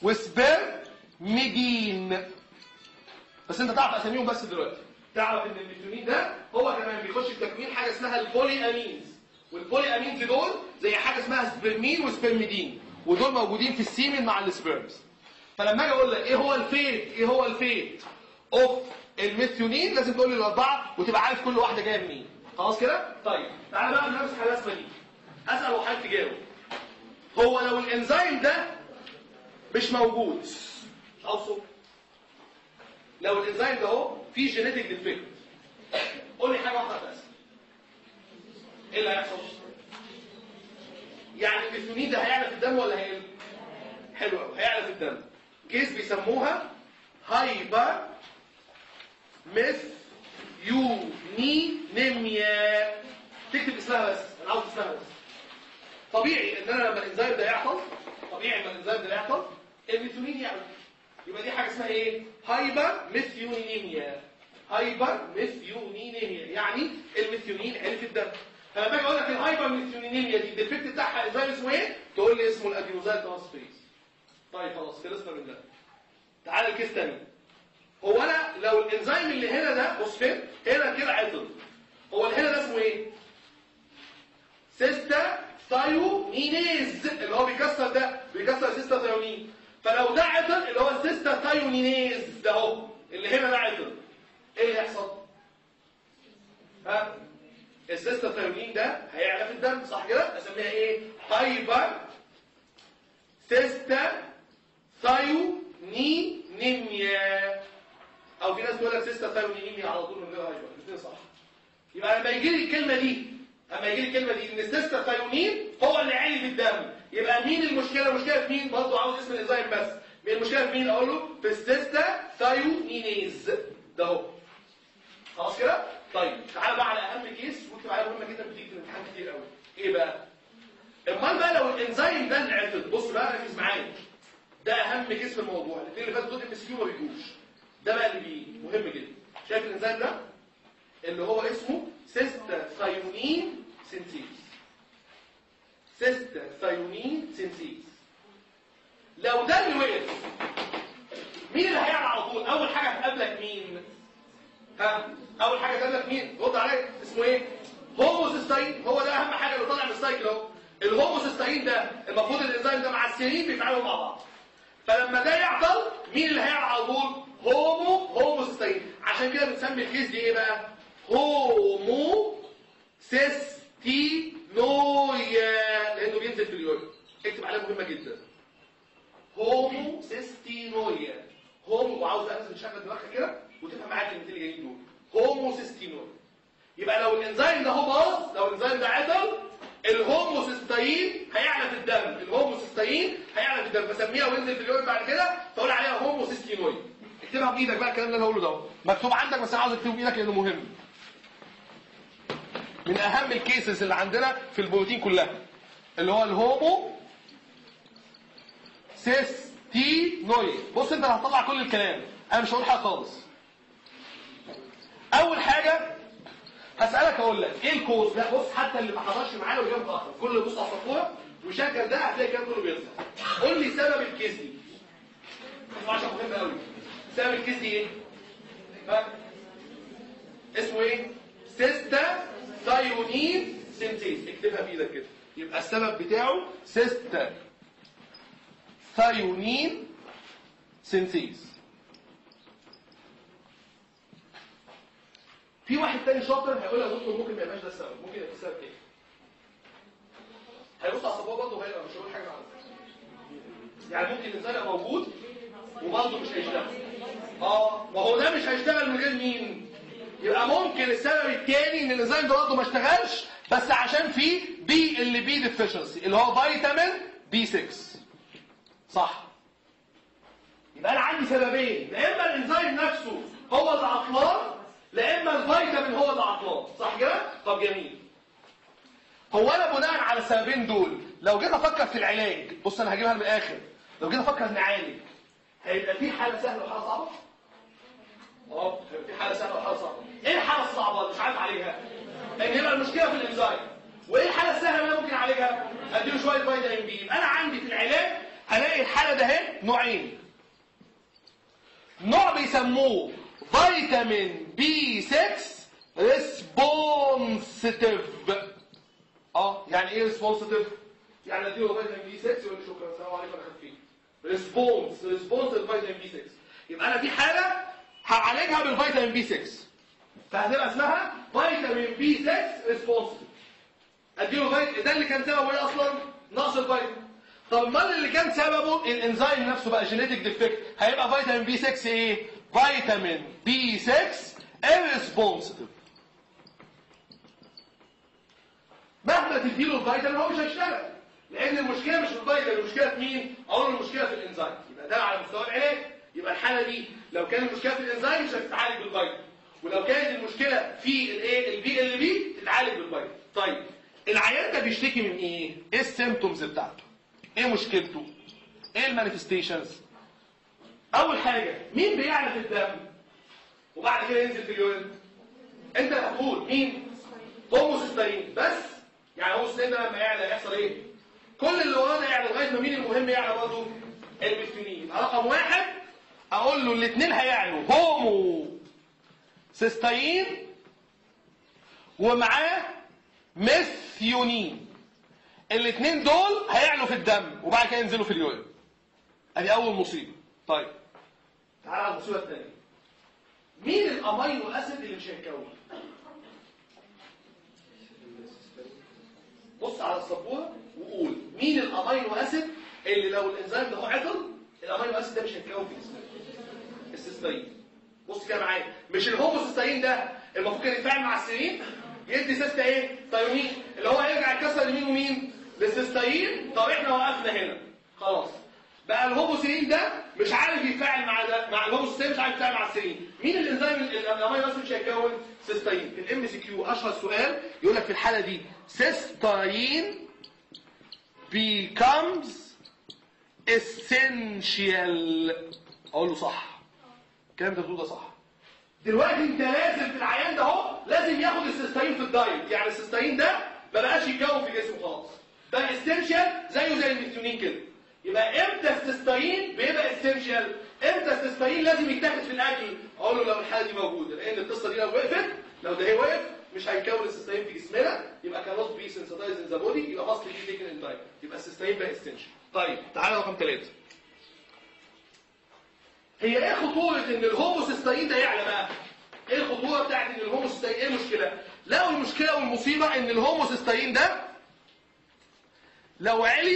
وسبيرميدين بس انت تعرف اساميهم بس دلوقتي تعرف ان الميثيونين ده هو كمان بيخش في تكوين حاجه اسمها البولي امينز والبولي امينز دول زي حاجه اسمها سبرمين وسبرميدين ودول موجودين في السيمن مع السبيرمز فلما اجي اقول لك ايه هو الفيت ايه هو الفيت اوف الميثيونين لازم تقول لي الاربعه وتبقى عارف كل واحده جايه منين خلاص كده طيب تعالى بقى نمسح الرسمه دي اسال وحضرتك تجاوب هو لو الانزيم ده مش موجود مش عاوز صوت لو الانزيم ده اهو فيه جينيتك ديفكت قول لي حاجه واحده بس ايه اللي هيحصل يعني الميثيونين ده هيعلى في الدم ولا هيقل حلو قوي هيعلى في الدم كيس بيسموها هايبر ميثيونينيميا تكتب اسمها بس انا عاوز اسمها بس طبيعي ان انا لما الانزيم ده يحصل طبيعي لما الانزيم ده يحصل الميثيونين يعلى يبقى دي حاجه اسمها ايه هايبر ميثيونينيميا هايبر ميثيونينيميا يعني الميثيونين عالي في الدم فلما اجي اقول لك الهايبر ميثيونينيميا دي الديفكت بتاعها انزيم اسمه ايه تقول لي اسمه الادينوزايل ترانسفيريز طيب خلاص خلصنا من ده تعال الكيس تاني هو انا لو الانزيم اللي هنا ده بص فين هنا كده عطل هو اللي هنا ده اسمه ايه سيستا ثايونينيز اللي هو بيكسر ده بيكسر سيستا ثايونين فلو ده عطل اللي هو السيستا ثايونينيز ده اهو اللي هنا ده عطل ايه اللي يحصل ها السيستا ثايونين ده هيعلى في الدم صح كده اسميها ايه هايبر سيستا ثايونينيميا او في ناس تقول لك سيستا ثايونينيميا على طول من غير هايبر الاثنين صح يبقى لما يجي لي الكلمه دي اما يجي لي الكلمه دي ان السيستا ثايونين هو اللي عالي في الدم يبقى مين المشكله المشكله في مين برضه عاوز اسم الانزيم بس مين المشكله في مين اقول له في السيستا ثايونينيز ده اهو خلاص كده طيب تعال بقى على اهم كيس واكتب عليها مهمه جدا بتيجي في الامتحان كتير قوي ايه بقى امال بقى لو الانزيم ده انعطل بص بقى ركز معايا ده اهم كيس في الموضوع الاثنين اللي فاتوا دول ام اس كيو ما بيجوش ده بقى اللي بيه مهم جدا شايف الانزيم ده اللي هو اسمه سيستا ثايونين سينثيز سيستا ثايونين سينثيز لو ده اللي وقف مين اللي هيعلى على طول اول حاجه هتقابلك مين ها اول حاجه هتقابلك مين رد عليا اسمه ايه هوموسيستاين هو ده اهم حاجه اللي طالع من السايكل اهو الهوموسيستاين ده المفروض الانزيم ده مع السيرين بيتعاملوا مع بعض فلما ده يعطل مين اللي هيعلى على طول هومو هوموسيستاين عشان كده بنسمي الكيس دي ايه بقى هومو سيستينويا لانه بينزل في اليورين اكتب عليها مهمه جدا هومو سيستينويا هومو وعاوز بقى لازم تشغل دماغك كده وتفهم معاك الكلمتين اللي جايين دول هومو سيستينويا يبقى لو الانزيم ده هو باظ لو الانزيم ده عطل الهوموسيستاين هيعلى في الدم الهوموسيستاين هيعلى في الدم بسميها وينزل في اليورين بعد كده تقول عليها هوموسيستينويا اكتبها بايدك بقى الكلام اللي انا هقوله ده مكتوب عندك بس انا عاوز اكتبه بايدك لانه مهم من اهم الكيسز اللي عندنا في البروتين كلها اللي هو الهومو سيستينويد بص انت هتطلع كل الكلام انا مش هقول حاجه خالص اول حاجه هسالك اقول لك ايه الكوز لا بص حتى اللي ما حضرش معانا وجاب متاخر كل اللي بص على الصفوره وشغل ده هتلاقي الكلام كله بيظهر قول لي سبب الكيس دي عشان مهم قوي سبب الكيس دي ايه ها اسمه ايه سيستا ثايونين سينتيز اكتبها بايدك كده يبقى السبب بتاعه سيستا ثايونين سينتيز في واحد تاني شاطر هيقول يا دكتور ممكن ما يبقاش ده السبب ممكن يبقى السبب ايه هيبص على الصبابه برضه وهيبقى مش هيقول حاجه عنه يعني ممكن الانسان يبقى موجود وبرضه مش هيشتغل اه ما هو ده مش هيشتغل من غير مين يبقى ممكن السبب الثاني ان الانزيم ده برضه ما اشتغلش بس عشان في بي اللي بي ديفيشنسي اللي هو فيتامين بي 6 صح يبقى انا عندي سببين لا اما الانزيم نفسه هو اللي عطلان لا اما الفيتامين هو اللي عطلان صح كده طب جميل هو انا بناء على السببين دول لو جيت افكر في العلاج بص انا هجيبها من الاخر لو جيت افكر نعالج هيبقى في حاله سهله وحاله صعبه اه هيبقى في حاله سهله وحاله صعبه ايه الحاله الصعبه اللي مش عارف اعالجها ان يبقى المشكله في الانزيم وايه الحاله السهله اللي انا ممكن اعالجها اديله شويه فيتامين بي يبقى انا عندي في العلاج هلاقي الحاله ده اهي نوعين نوع بيسموه فيتامين بي 6 ريسبونسيتيف اه يعني ايه ريسبونسيتيف يعني اديله فيتامين بي 6 يقول لي شكرا السلام عليكم انا خفيف ريسبونس ريسبونس للفيتامين بي 6 يبقى انا في حاله هعالجها بالفيتامين بي 6 فهتبقى اسمها فيتامين بي 6 ريسبونسيتيف اديله فيتامين ده اللي كان سببه ايه اصلا نقص الفيتامين طب امال اللي كان سببه الانزيم نفسه بقى جينيتك ديفكت هيبقى فيتامين بي 6 ايه فيتامين بي 6 irresponsive مهما تديله الفيتامين هو مش هيشتغل لان المشكله مش في الفيتامين المشكله في مين اقول المشكله في الانزيم يبقى ده على مستوى العلاج يبقى الحاله دي لو كان المشكله في الانزيم مش هتتعالج بالفيتامين ولو كانت المشكله في الايه البي ال بي تتعالج بالفيتامين طيب العيان ده بيشتكي من ايه ايه السيمتومز بتاعته ايه مشكلته ايه المانيفستيشنز اول حاجه مين بيعلى في الدم وبعد كده ينزل في اليورين انت اللي هتقول مين هوموسيستين بس يعني هوموسيستين ده لما يعلى يحصل ايه كل اللي ورانا يعلى لغايه ما مين المهم يعلى برضه الميثيونين رقم واحد اقول له الاثنين هيعلوا هومو سيستين ومعاه ميثيونين الاثنين دول هيعلوا في الدم وبعد كده ينزلوا في اليورين ادي اول مصيبه طيب تعالى على المصيبه الثانيه مين الامينو اسيد اللي مش هيتكون بص على السبوره وقول مين الامينو اسيد اللي لو الانزيم ده هو عطل الامينو اسيد ده مش هيتكون في جسمك السيستين بص كده معايا مش الهوموسيستين ده المفروض كان يتفاعل مع السيرين يدي سيستا ايه تايونين اللي هو هيرجع يكسر لمين ومين للسيستين طب احنا وقفنا هنا خلاص بقى الهوموسيرين ده مش عارف يتفاعل مع ده مع الهوموسيرين مش عارف يتفاعل مع السيرين مين الانزيم الامينو اسيد مش هيكون سيستين في الام سي كيو اشهر سؤال يقول لك في الحاله دي سيستين becomes essential اقول له صح الكلام ده بتقوله ده صح دلوقتي انت لازم في العيان ده اهو لازم ياخد السيستين في الدايت يعني السيستين ده ما بقاش يتكون في جسمه خلاص ده اسينشال زيه زي الميثيونين كده يبقى امتى السيستين بيبقى اسينشال امتى السيستين لازم يتاخد في الاكل اقول له لو الحاله دي موجوده لان القصه دي لو وقفت لو ده هي وقف مش هيكون السيستين في جسمنا يبقى كانوت بي سنسيتايز ان ذا بودي يبقى مصل دي تيكن ان دايت يبقى السيستين بقى اسينشال طيب تعالى رقم ثلاثة هي ايه خطورة ان الهوموسيستين ده يعلى بقى ايه الخطورة بتاعت ان الهوموسيستين ايه المشكلة لو المشكلة والمصيبة ان الهوموسيستين ده لو علي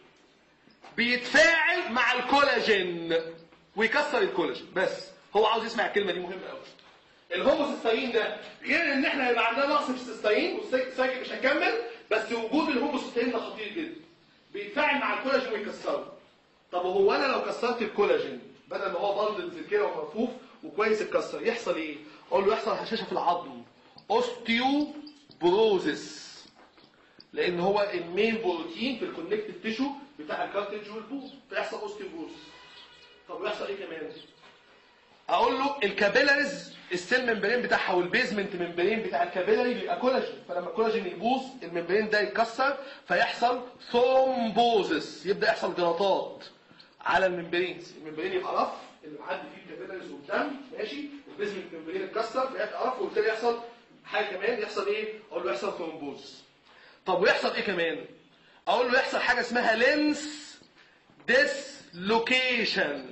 بيتفاعل مع الكولاجين ويكسر الكولاجين بس هو عاوز يسمع الكلمة دي مهمة قوي الهوموسيستين ده غير ان احنا يبقى عندنا نقص في السيستين والسايكل مش هنكمل بس وجود الهوموسيستين ده خطير جدا بيتفاعل مع الكولاجين ويكسره طب وهو انا لو كسرت الكولاجين بدل ما هو بندل كده ومرفوف وكويس اتكسر يحصل ايه اقول له يحصل هشاشه في العظم اوستيوبروزيس لان هو المين بروتين في الكونكتيف تيشو بتاع الكارتج والبون فيحصل اوستيوبروزيس طب ويحصل ايه كمان اقول له الكابيلاريز السيل ممبرين بتاعها والبيزمنت ممبرين بتاع الكابيلاري بيبقى كولاجين فلما الكولاجين يبوظ الممبرين ده يتكسر فيحصل ثرومبوزس يبدا يحصل جلطات على الممبرينز الممبرين يبقى رف اللي معدي فيه الكابيلاريز والدم ماشي البيزمنت ممبرين اتكسر فيبقى رف وبالتالي يحصل حاجه كمان يحصل ايه اقول له يحصل ثرومبوز طب ويحصل ايه كمان اقول له يحصل حاجه اسمها لينس ديسلوكيشن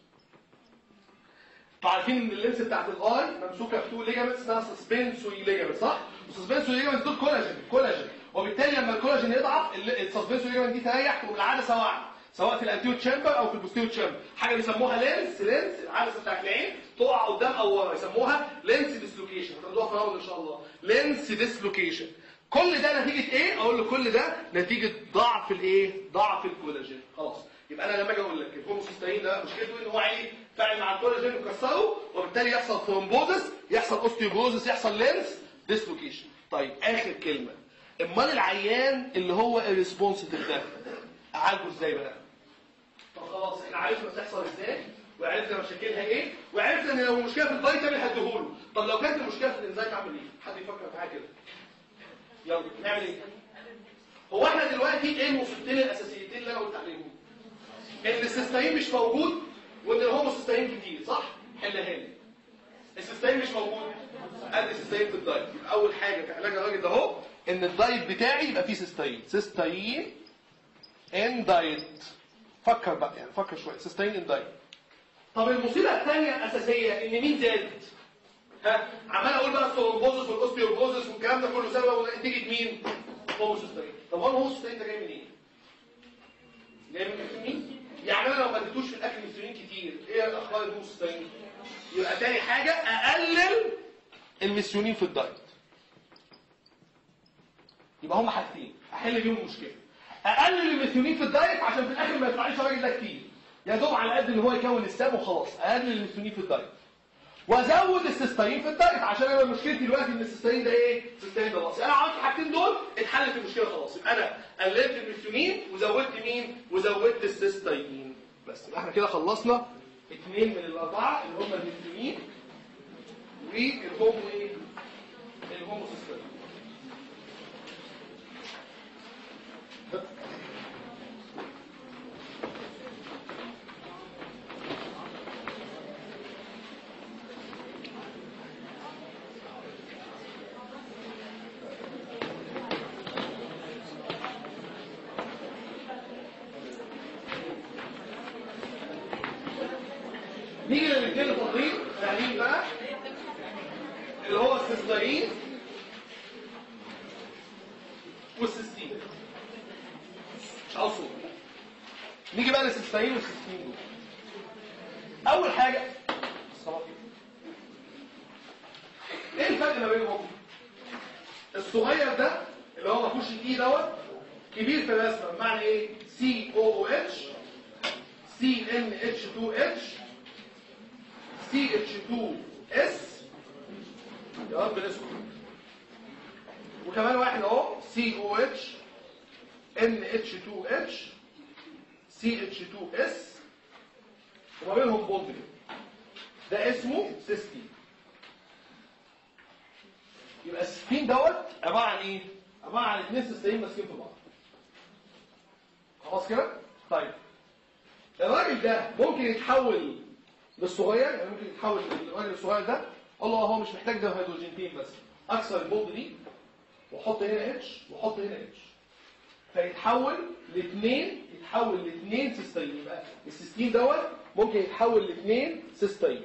انتوا عارفين ان اللينس بتاعت الاي ممسوكه في تو ليجامنت اسمها سسبنسوري ليجامنت صح؟ والسسبنسوري ليجامنت دول كولاجين كولاجين وبالتالي لما الكولاجين يضعف السسبنسوري ليجامنت دي تريح تقوم العدسه واقعه سواء في الانتيو تشامبر او في البوستيريو تشامبر حاجه بيسموها لينس لينس العدسه بتاعت العين تقع قدام او ورا يسموها لينس ديسلوكيشن هتاخدوها في الاول ان شاء الله لينس ديسلوكيشن كل ده نتيجه ايه اقول له كل ده نتيجه ضعف الايه ضعف الكولاجين خلاص يبقى انا لما اجي اقول لك الهوموسيستين ده مشكلته ان هو ايه فاعل مع الكولاجين وكسره وبالتالي يحصل ثرومبوزس يحصل اوستيوبروزس يحصل لينس ديسلوكيشن طيب اخر كلمه امال العيان اللي هو الريسبونسيتيف ده اعالجه ازاي بقى طب خلاص احنا عرفنا بتحصل ازاي وعرفنا مشاكلها ايه وعرفنا ان لو المشكله في الفيتامين هديهوله طب لو كانت المشكله في الانزيم اعمل ايه حد يفكر معايا كده يلا نعمل ايه هو احنا دلوقتي ايه المصيبتين الاساسيتين اللي انا قلت عليهم ان السيستين مش موجود وان الهوموسيستين كتير صح حلها لي السيستين مش موجود ادي سيستين في الدايت يبقى اول حاجه في علاج الراجل ده اهو ان الدايت بتاعي يبقى فيه سيستين سيستين ان دايت فكر بقى يعني فكر شويه سيستين ان دايت طب المصيبه الثانيه الاساسيه ان مين زاد ها عمال اقول بقى الثرومبوزس والاوستيوبروزس والكلام ده كله سبب نتيجه مين هوموسيستين طب هو الهوموسيستين ده جاي منين إيه؟ جاي من الانسولين يعني انا لو ما اديتوش في الاكل انسولين كتير ايه اخبار الهوموسيستين يبقى تاني حاجه اقلل الميثيونين في الدايت يبقى هم حاجتين احل بيهم المشكله اقلل الميثيونين في الدايت عشان في الاخر ما يطلعليش الراجل ده كتير يا دوب على قد ان هو يكون السام وخلاص اقلل الميثيونين في الدايت وازود السيستين في الدايت عشان انا مشكلتي دلوقتي ان السيستين ده ايه السيستين ده بس انا عملت الحاجتين دول اتحلت المشكله خلاص يبقى انا قللت الميثيونين وزودت مين وزودت السيستين بس يبقى احنا كده خلصنا اثنين من الاربعه اللي هم الميثيونين والهومو ايه الهوموسيستين نيجي للاثنين الفاضلين ثانيين بقى اللي هو السيستين والسيستين مش عاوز صوت نيجي بقى للسيستين والسيستين دول اول حاجه الصلاة. ايه الفرق ما بينهم الصغير ده اللي هو ما فيهوش الاي دوت كبير في الرسمه بمعنى ايه سي او او اتش سي ان اتش 2 اتش CH2S يا رب نسكت وكمان واحد اهو COH NH2H CH2S وما بينهم بوند كده ده اسمه سيستين يبقى السيستين دوت عباره عن ايه؟ عباره عن اثنين سيستين ماسكين في بعض خلاص كده؟ طيب الراجل ده ممكن يتحول للصغير يعني ممكن يتحول للراجل الصغير ده الله هو مش محتاج ده هيدروجينتين بس اكسر البولد دي واحط هنا اتش واحط هنا اتش فيتحول لاثنين يتحول لاثنين سيستين يبقى السيستين دوت ممكن يتحول لاثنين سيستين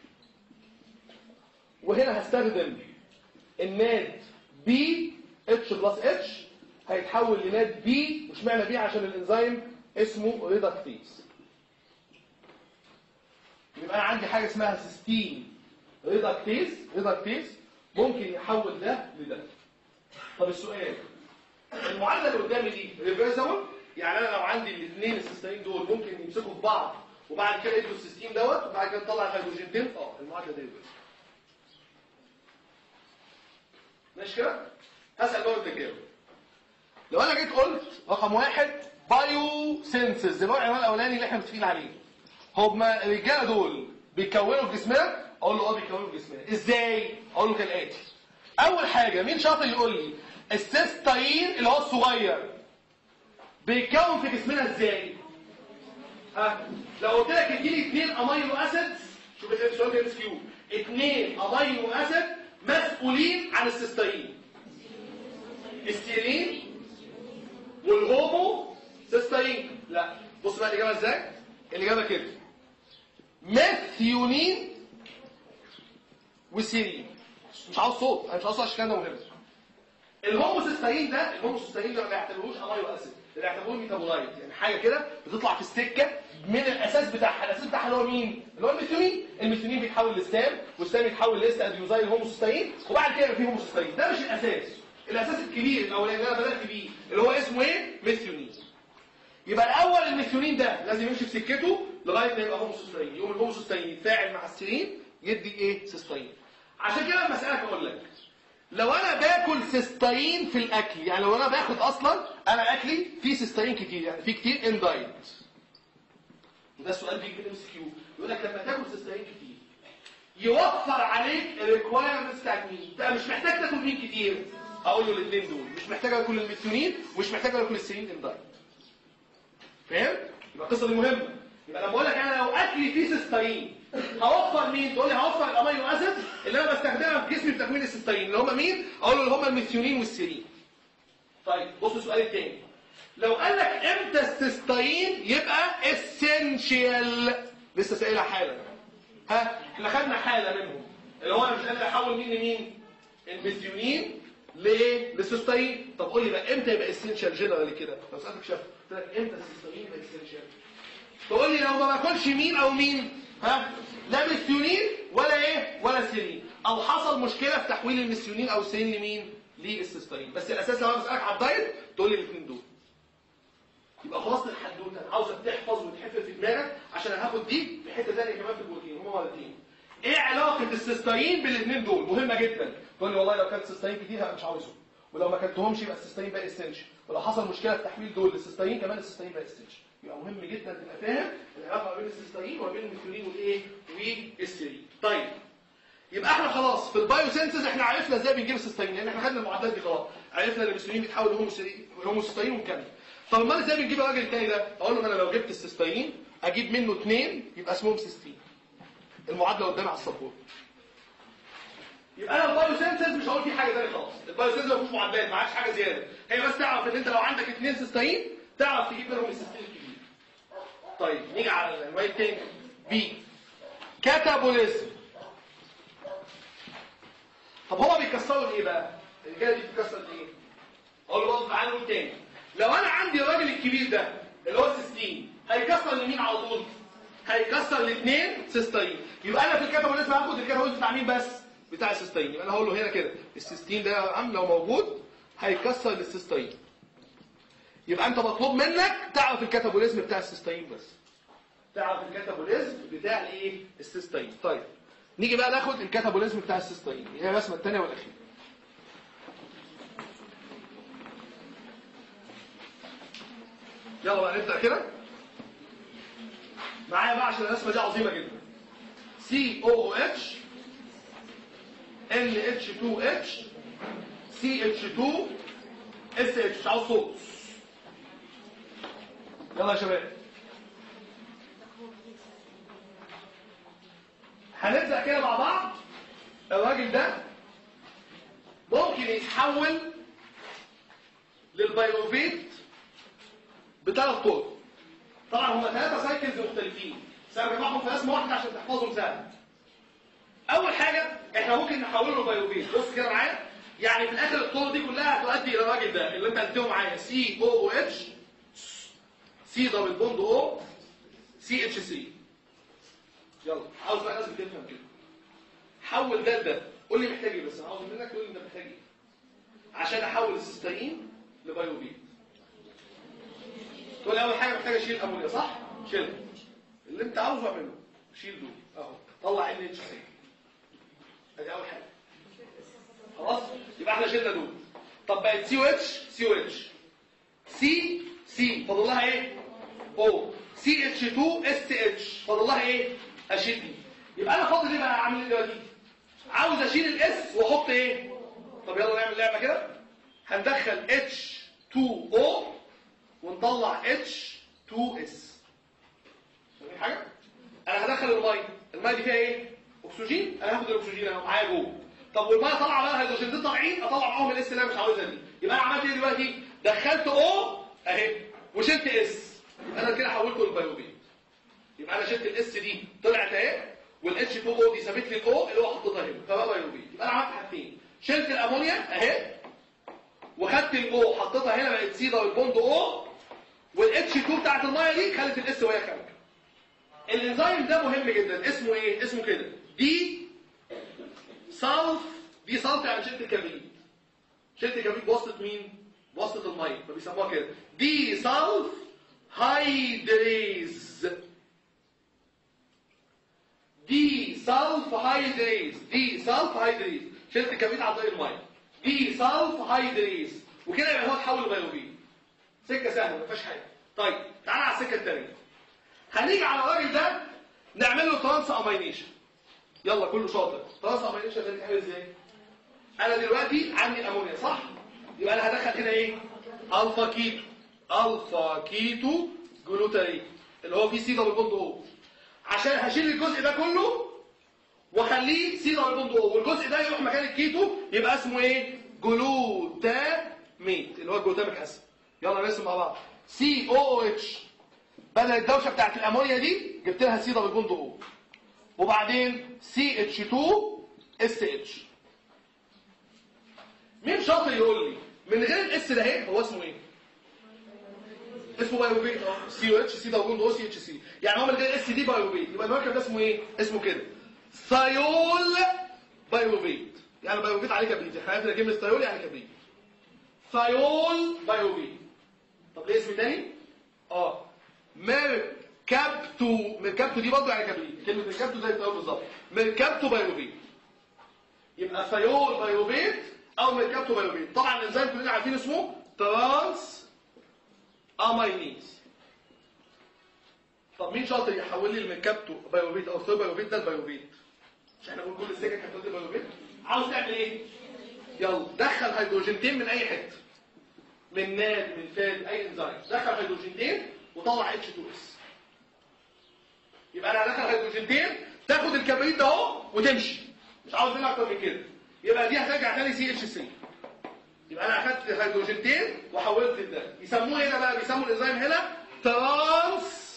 وهنا هستخدم الناد بي اتش بلس اتش هيتحول لناد بي مش معنى بي عشان الانزيم اسمه ريدكتيز يبقى انا عندي حاجه اسمها سيستين ريدكتيز ريدكتيز ممكن يحول ده لده طب السؤال المعادله اللي قدامي دي ريفرسبل يعني انا لو عندي الاثنين السيستين دول ممكن يمسكوا في بعض وبعد كده يدوا السيستين دوت وبعد كده نطلع الهيدروجينتين اه المعادله دي ريفرسبل ماشي كده هسال بقى وانت تجاوب لو انا جيت قلت رقم واحد بايو سينسز اللي هو العنوان الاولاني اللي احنا متفقين عليه هما الرجاله دول بيكونوا في جسمنا اقول له اه بيكونوا في جسمنا ازاي اقول له كالاتي اول حاجه مين شاطر يقول لي السيستاين اللي هو الصغير بيتكون في جسمنا ازاي ها لو قلت لك اديني اثنين امينو اسيدز شوف السؤال ده ام كيو اثنين امينو اسيد مسؤولين عن السيستاين السيرين والهومو سيستاين لا بص بقى الاجابه ازاي الاجابه كده ميثيونين وسيرين مش عاوز صوت انا مش عاوز صوت عشان ده مهم الهوموسيستاين ده الهوموسيستاين ده ما بيعتبروش امينو اسيد ده بيعتبروه ميتابولايت يعني حاجه كده بتطلع في السكه من الاساس بتاعها الاساس بتاعها اللي هو مين اللي هو الميثيونين الميثيونين بيتحول لستام والستام يتحول لاست اديوزايل الهوموسيستاين وبعد كده يبقى فيه هوموسيستاين ده مش الاساس الاساس الكبير الاولاني اللي انا بدات بيه اللي هو اسمه ايه ميثيونين يبقى الاول الميثيونين ده لازم يمشي في سكته لغايه ما يبقى هوموسيستاين يقوم الهوموسيستاين يتفاعل مع السيرين يدي ايه سيستاين عشان كده لما اسالك اقول لك لو انا باكل سيستاين في الاكل يعني لو انا باخد اصلا انا اكلي فيه سيستاين كتير يعني فيه كتير ان دايت وده السؤال بيجي من ام سي كيو يقول لك لما تاكل سيستاين كتير يوفر عليك الريكوايرمنتس بتاعت مين انت مش محتاج تاكل مين كتير اقول له الاثنين دول مش محتاج اكل الميثيونين ومش محتاج اكل السيرين ان دايت فاهم يبقى القصه دي مهمه يبقى لما بقول لك انا لو اكلي فيه سيستاين هوفر مين تقول لي هوفر الامينو اسيد اللي انا بستخدمها في جسمي في تكوين السيستاين اللي هم مين اقول له اللي هم الميثيونين والسيرين طيب بص السؤال الثاني لو قال لك امتى السيستاين يبقى اسينشال لسه سائلها حالا ها احنا خدنا حاله منهم اللي هو انا مش قادر احول مين لمين الميثيونين لايه للسيستاين طب قول لي بقى امتى يبقى اسينشال جنرالي كده لو سالتك شاف قلت لك امتى السيستاين يبقى اسينشال تقول لي لو ما باكلش مين او مين ها لا ميثيونين ولا ايه ولا سيرين او حصل مشكله في تحويل الميثيونين او السيرين لمين للسيستاين بس الاساس لو انا بسالك على الدايت تقول لي الاثنين دول يبقى خلاص الحدوته انا عاوزك تحفظ وتحفظ في دماغك عشان انا هاخد دي في حته ثانيه كمان في البروتين هما مرتين ايه علاقه السيستاين بالاثنين دول مهمه جدا تقول لي والله لو كانت سيستاين كتير هبقى مش عاوزهم ولو ما كلتهمش يبقى السيستاين بقى اسينشال ولو حصل مشكله في تحويل دول للسيستاين كمان السيستاين بقى اسينشال يبقى مهم جدا تبقى فاهم العلاقه بين السيستاين وما بين الميثيونين والايه والسيرين طيب يبقى احنا خلاص في البايوسينثيز احنا عرفنا ازاي بنجيب السيستاين لان احنا خدنا المعادلات دي خلاص عرفنا ان الميثيونين بيتحول لهوموسيستاين ونكمل طب امال ازاي بنجيب الراجل التاني ده اقول له انا لو جبت السيستاين اجيب منه اثنين يبقى اسمهم سيستين المعادله قدامي على السبورت يبقى انا البايوسينثيز مش هقول فيه حاجه ثانيه خالص البايوسينثيز ما فيهوش معادلات ما عادش حاجه زياده هي بس تعرف ان انت لو عندك اثنين سيستاين تعرف تجيب منهم السيستين الكبير طيب نيجي على العنوان الثاني بي كاتابوليزم طب هما بيكسروا ايه بقى الرجاله دي بتكسر ايه اقول له برضه تعالى نقول تاني لو انا عندي الراجل الكبير ده اللي هو السيستين هيكسر لمين على طول هيكسر الاثنين سيستين يبقى انا في الكاتابوليزم هاخد الكاتابوليزم بتاع مين بس بتاع السيستين يبقى انا هقول له هنا كده السيستين ده يا عم لو موجود هيكسر للسيستين يبقى انت مطلوب منك تعرف الكاتابوليزم بتاع السيستين بس تعرف الكاتابوليزم بتاع الايه السيستين طيب نيجي بقى ناخد الكاتابوليزم بتاع السيستين هي الرسمه الثانيه والاخيره يلا بقى نبدا كده معايا بقى عشان الرسمه دي عظيمه جدا سي او اتش ان اتش 2 اتش سي اتش 2 اس اتش مش عاوز صوت يلا يا شباب هنبدأ كده مع بعض الراجل ده ممكن يتحول للبيروفيت بثلاث طرق طبعا هم ثلاثة سايكلز مختلفين سأجمعهم في رسمة واحدة عشان تحفظهم سهل أول حاجة احنا ممكن نحوله لبيروفيت بص كده معايا يعني في الآخر الطرق دي كلها هتؤدي إلى الراجل ده اللي أنت قلته معايا سي او او اتش سي دبل بوند او سي اتش سي يلا عاوز بقى ناس بتفهم كده حول ده لده قول لي محتاج ايه بس انا عاوز منك تقول لي انت محتاج ايه عشان احول السيستين لبايوبيت تقول لي اول حاجه محتاج اشيل امونيا صح شيلها اللي انت عاوزه اعمله شيل دول اهو طلع ان اتش سي ادي اول حاجه خلاص يبقى احنا شلنا دول طب بقت سي او اتش سي او اتش سي سي فاضل لها ايه او سي اتش 2 اس اتش فاضل لها ايه اشيل دي يبقى انا فاضل ايه بقى اعمل ايه دلوقتي عاوز اشيل الاس واحط ايه طب يلا نعمل لعبه كده هندخل H2O ونطلع H2S فاهمين حاجه انا هدخل الميه الميه دي فيها ايه اكسجين انا هاخد الاكسجين انا معايا جوه طب والميه طالعه بقى الهيدروجين دي طالعين اطلع معاهم الاس اللي انا مش عاوزها دي يبقى انا عملت ايه دلوقتي دخلت او اهي وشلت اس يبقى انا كده حولته للبيوبيت يبقى انا شلت الاس دي طلعت اهي والاتش 2 او دي سابت لي الاو اللي هو حطيتها هنا فبقى بيوبيت يبقى انا عملت حاجتين شلت الامونيا اهي وخدت الاو حطيتها هنا بقت سي دبل بوند او والاتش 2 بتاعت الميه دي خلت الاس وهي خارجه الانزيم ده مهم جدا اسمه ايه اسمه كده دي سلف دي سلف يعني شلت الكبريت شلت الكبريت بواسطه مين بواسطه الميه فبيسموها كده دي سلف هايدريز دي سلف هايدريز دي سلف هايدريز شلت الكبريت عن طريق الميه دي سلف هايدريز وكده يبقى هو اتحول لبيوبين سكه سهله ما فيهاش حاجه طيب تعالى على السكه الثانيه هنيجي على الراجل ده نعمل له ترانس امينيشن يلا كله شاطر ترانس امينيشن ده بيتعمل ازاي انا دلوقتي عندي امونيا صح يبقى انا هدخل هنا ايه الفا كيتو الفا كيتو جلوتاريت اللي هو فيه سي دبل بوند او عشان هشيل الجزء ده كله واخليه سي دبل بوند او والجزء ده يروح مكان الكيتو يبقى اسمه ايه جلوتاميت اللي هو الجلوتاميك اسيد يلا نرسم مع بعض سي او او اتش بدل الدوشه بتاعت الامونيا دي جبت لها سي دبل بوند او وبعدين سي اتش 2 اس اتش مين شاطر يقول لي من غير الاس ده اهي هو اسمه ايه اسمه بايوبيت اه سي او اتش سي دبل بوند او سي اتش سي يعني هو من غير اس دي بايوبيت يبقى المركب ده اسمه ايه اسمه كده ثايول بايوبيت يعني بايوبيت عليه كبريت احنا عرفنا كلمه ثايول يعني كبريت ثايول بايوبيت طب ليه اسم تاني اه ميركابتو ميركابتو دي برضه يعني كبريت كلمه ميركابتو زي الثايول بالظبط ميركابتو بايوبيت يبقى ثايول بايوبيت او ميركابتو بايوبيت طبعا الانزيم كلنا عارفين اسمه ترانس امينيز طب مين شاطر يحول لي الميركابتو بايوبيت او الثايول بايوبيت ده البايوبيت مش احنا بنقول كل السكك هتودي بايوبيت عاوز تعمل ايه يلا دخل هيدروجينتين من اي حته من ناد من فاد اي انزيم دخل هيدروجينتين وطلع اتش 2 اس يبقى انا هدخل هيدروجينتين تاخد الكبريت ده اهو وتمشي مش عاوز منها اكتر من كده يبقى دي هترجع تاني سي اتش سي يبقى انا اخدت هيدروجينتين وحولت ده يسموه ايه ده بقى بيسموا الانزيم هنا ترانس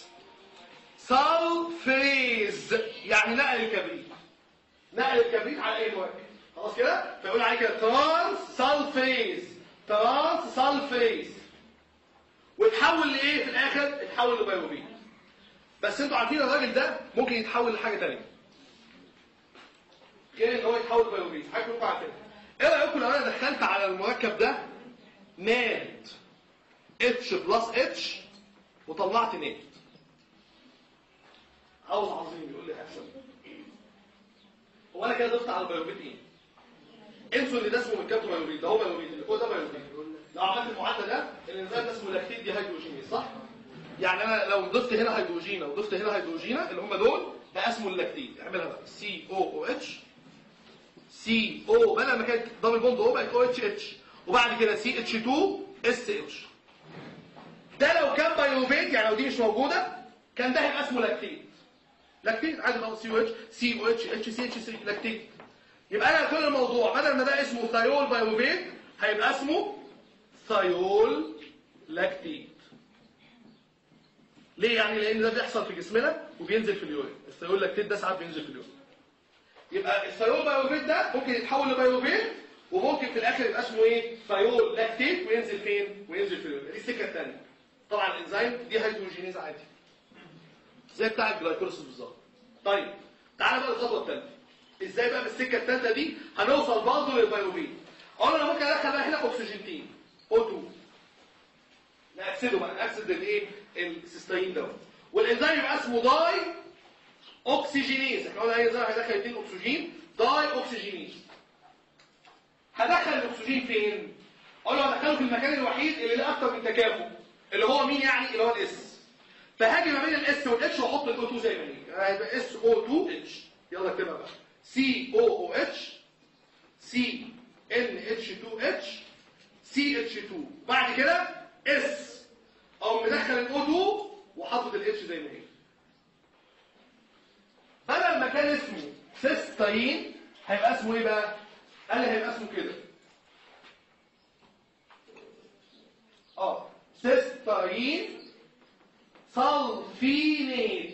سلفيز يعني نقل الكبريت نقل الكبريت على اي مركب خلاص كده فيقول عليه كده ترانس سلفيز ترانس سلفيز وتحول لايه في الاخر اتحول لبيروبين بس انتوا عارفين الراجل ده ممكن يتحول لحاجه ثانيه غير ان هو يتحول لبيروبين حاجه كلكم عارفينها ايه رايكم لو انا دخلت على المركب ده ناد اتش بلس اتش وطلعت ناد عاوز عظيم يقول لي هيحصل هو انا كده ضفت على البيروبيت ايه انسوا ان ده اسمه ميركابتو بايروبيت ده هو بايروبيت اللي فوق ده بايروبيت لو عملت المعادله ده الانزيم ده اسمه لاكتيت دي هيدروجينيز صح يعني انا لو ضفت هنا هيدروجينا وضفت هنا هيدروجينا اللي هم دول ده اسمه اللاكتيت اعملها بقى سي او او اتش سي او بدل ما كانت دبل بوند او بقت او اتش اتش وبعد كده سي اتش 2 اس اتش ده لو كان بايروبيت يعني لو دي مش موجوده كان ده هيبقى اسمه لاكتيت لاكتيت عادي خالص سي او اتش سي او اتش اتش سي اتش سي لاكتيت يبقى انا كل الموضوع بدل ما ده اسمه ثايول بايروبيت هيبقى اسمه ثايول لاكتيت ليه يعني لان ده بيحصل في جسمنا وبينزل في اليورين الثايول لاكتيت ده ساعات بينزل في اليورين يبقى الثايول بايروبيت ده ممكن يتحول لبايروبيت وممكن في الاخر يبقى اسمه ايه ثايول لاكتيت وينزل فين وينزل في اليورين دي السكه الثانيه طبعا الانزيم دي هيدروجينيز عادي زي بتاع الجلايكوليسيس بالظبط طيب تعالى بقى الخطوه الثالثه ازاي بقى بالسكه الثالثه دي هنوصل برضه للبايروبيت اقول انا ممكن ادخل بقى هنا اكسجينتين O2 نأكسده بقى نأكسد الايه السيستين دوت والانزيم يبقى اسمه داي اوكسجينيز احنا قلنا اي انزيم هيدخل اثنين اكسجين داي اوكسجينيز هدخل الاكسجين فين اقول له هدخله في المكان الوحيد اللي له اكتر من تكافؤ اللي هو مين يعني اللي هو الاس فهاجي ما بين الاس والاتش واحط الاو 2 زي ما هي هيبقى اس او 2 اتش يلا اكتبها بقى سي او او اتش سي ان اتش 2 اتش سي اتش 2 بعد كده اس او مدخل الاو 2 وحاطط الاتش زي ما هي بدل ما كان اسمه سيستاين هيبقى اسمه ايه بقى قال لي هيبقى اسمه كده اه سيستاين سلفينيت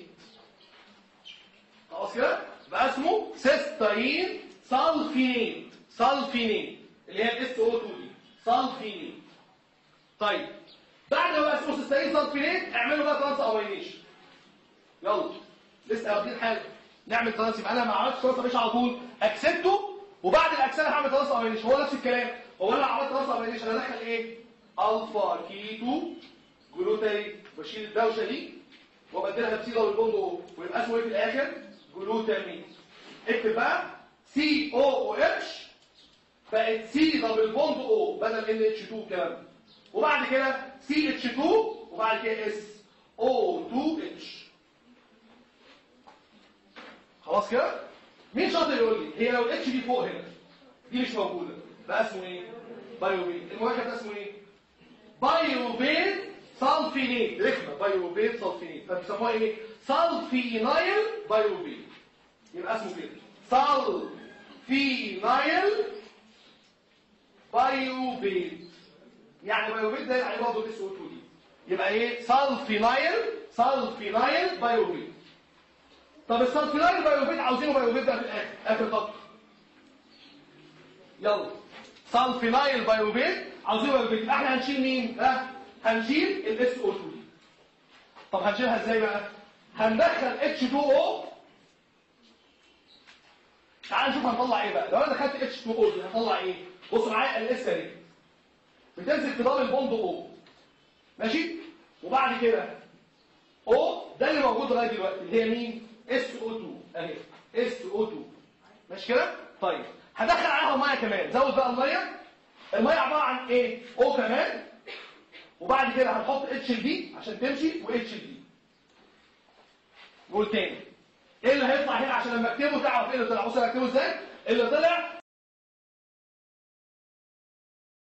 خلاص كده بقى اسمه سيستاين سلفينيت سلفينيت اللي هي الاس او 2 دي سلفينيت طيب بعد ما بقى اسمه سيستاين سلفينيت اعملوا بقى ترانس امينيشن يلا لسه واخدين حاجه نعمل ترانس يبقى انا ما عملتش ترانس امينيشن على طول اكسبته وبعد الاكسبت هعمل ترانس امينيشن هو نفس الكلام هو انا عملت ترانس امينيشن هدخل ايه الفا كيتو جلوتامين بشيل الدوشه دي وابدلها بسي دبل بوند او ويبقى اسمه ايه في الاخر جلوتامين اكتب بقى سي او او اتش بقت سي دبل بوند او بدل ان اتش 2 الكلام ده وبعد كده سي اتش 2 وبعد كده اس او 2 اتش خلاص كده مين شاطر يقول لي هي لو الاتش دي فوق هنا دي مش موجوده بقى اسمه ايه بايوبين المركب ده اسمه ايه بايوبين سلفينيت رخمه بايوبين سلفينيت فبيسموها ايه سلفينايل بايوبين يبقى اسمه كده سلفينايل بايوبين يعني بايوبين ده يعني برضه الاس او 2 دي يبقى ايه سلفينايل سلفينايل بايوبين طب السلفينايل بايوبين عاوزينه بايوبين ده في الاخر اخر خط يلا سلفينايل بايوبين عاوزينه بايوبين احنا هنشيل مين ها هنشيل الاس او 2 دي طب هنشيلها ازاي بقى هندخل اتش 2 او تعال نشوف هنطلع ايه بقى لو انا دخلت اتش 2 او دي هطلع ايه بص معايا الاس دي بتمسك في دبل بوند او ماشي وبعد كده او ده اللي موجود لغايه دلوقتي اللي هي مين اس او 2 اهي اس او 2 ماشي كده طيب هدخل عليها ميه كمان زود بقى الميه الميه عباره عن ايه او كمان وبعد كده هنحط اتش ال دي عشان تمشي واتش ال دي نقول تاني ايه اللي هيطلع هنا عشان لما اكتبه تعرف ايه اللي طلع بص انا اكتبه ازاي اللي طلع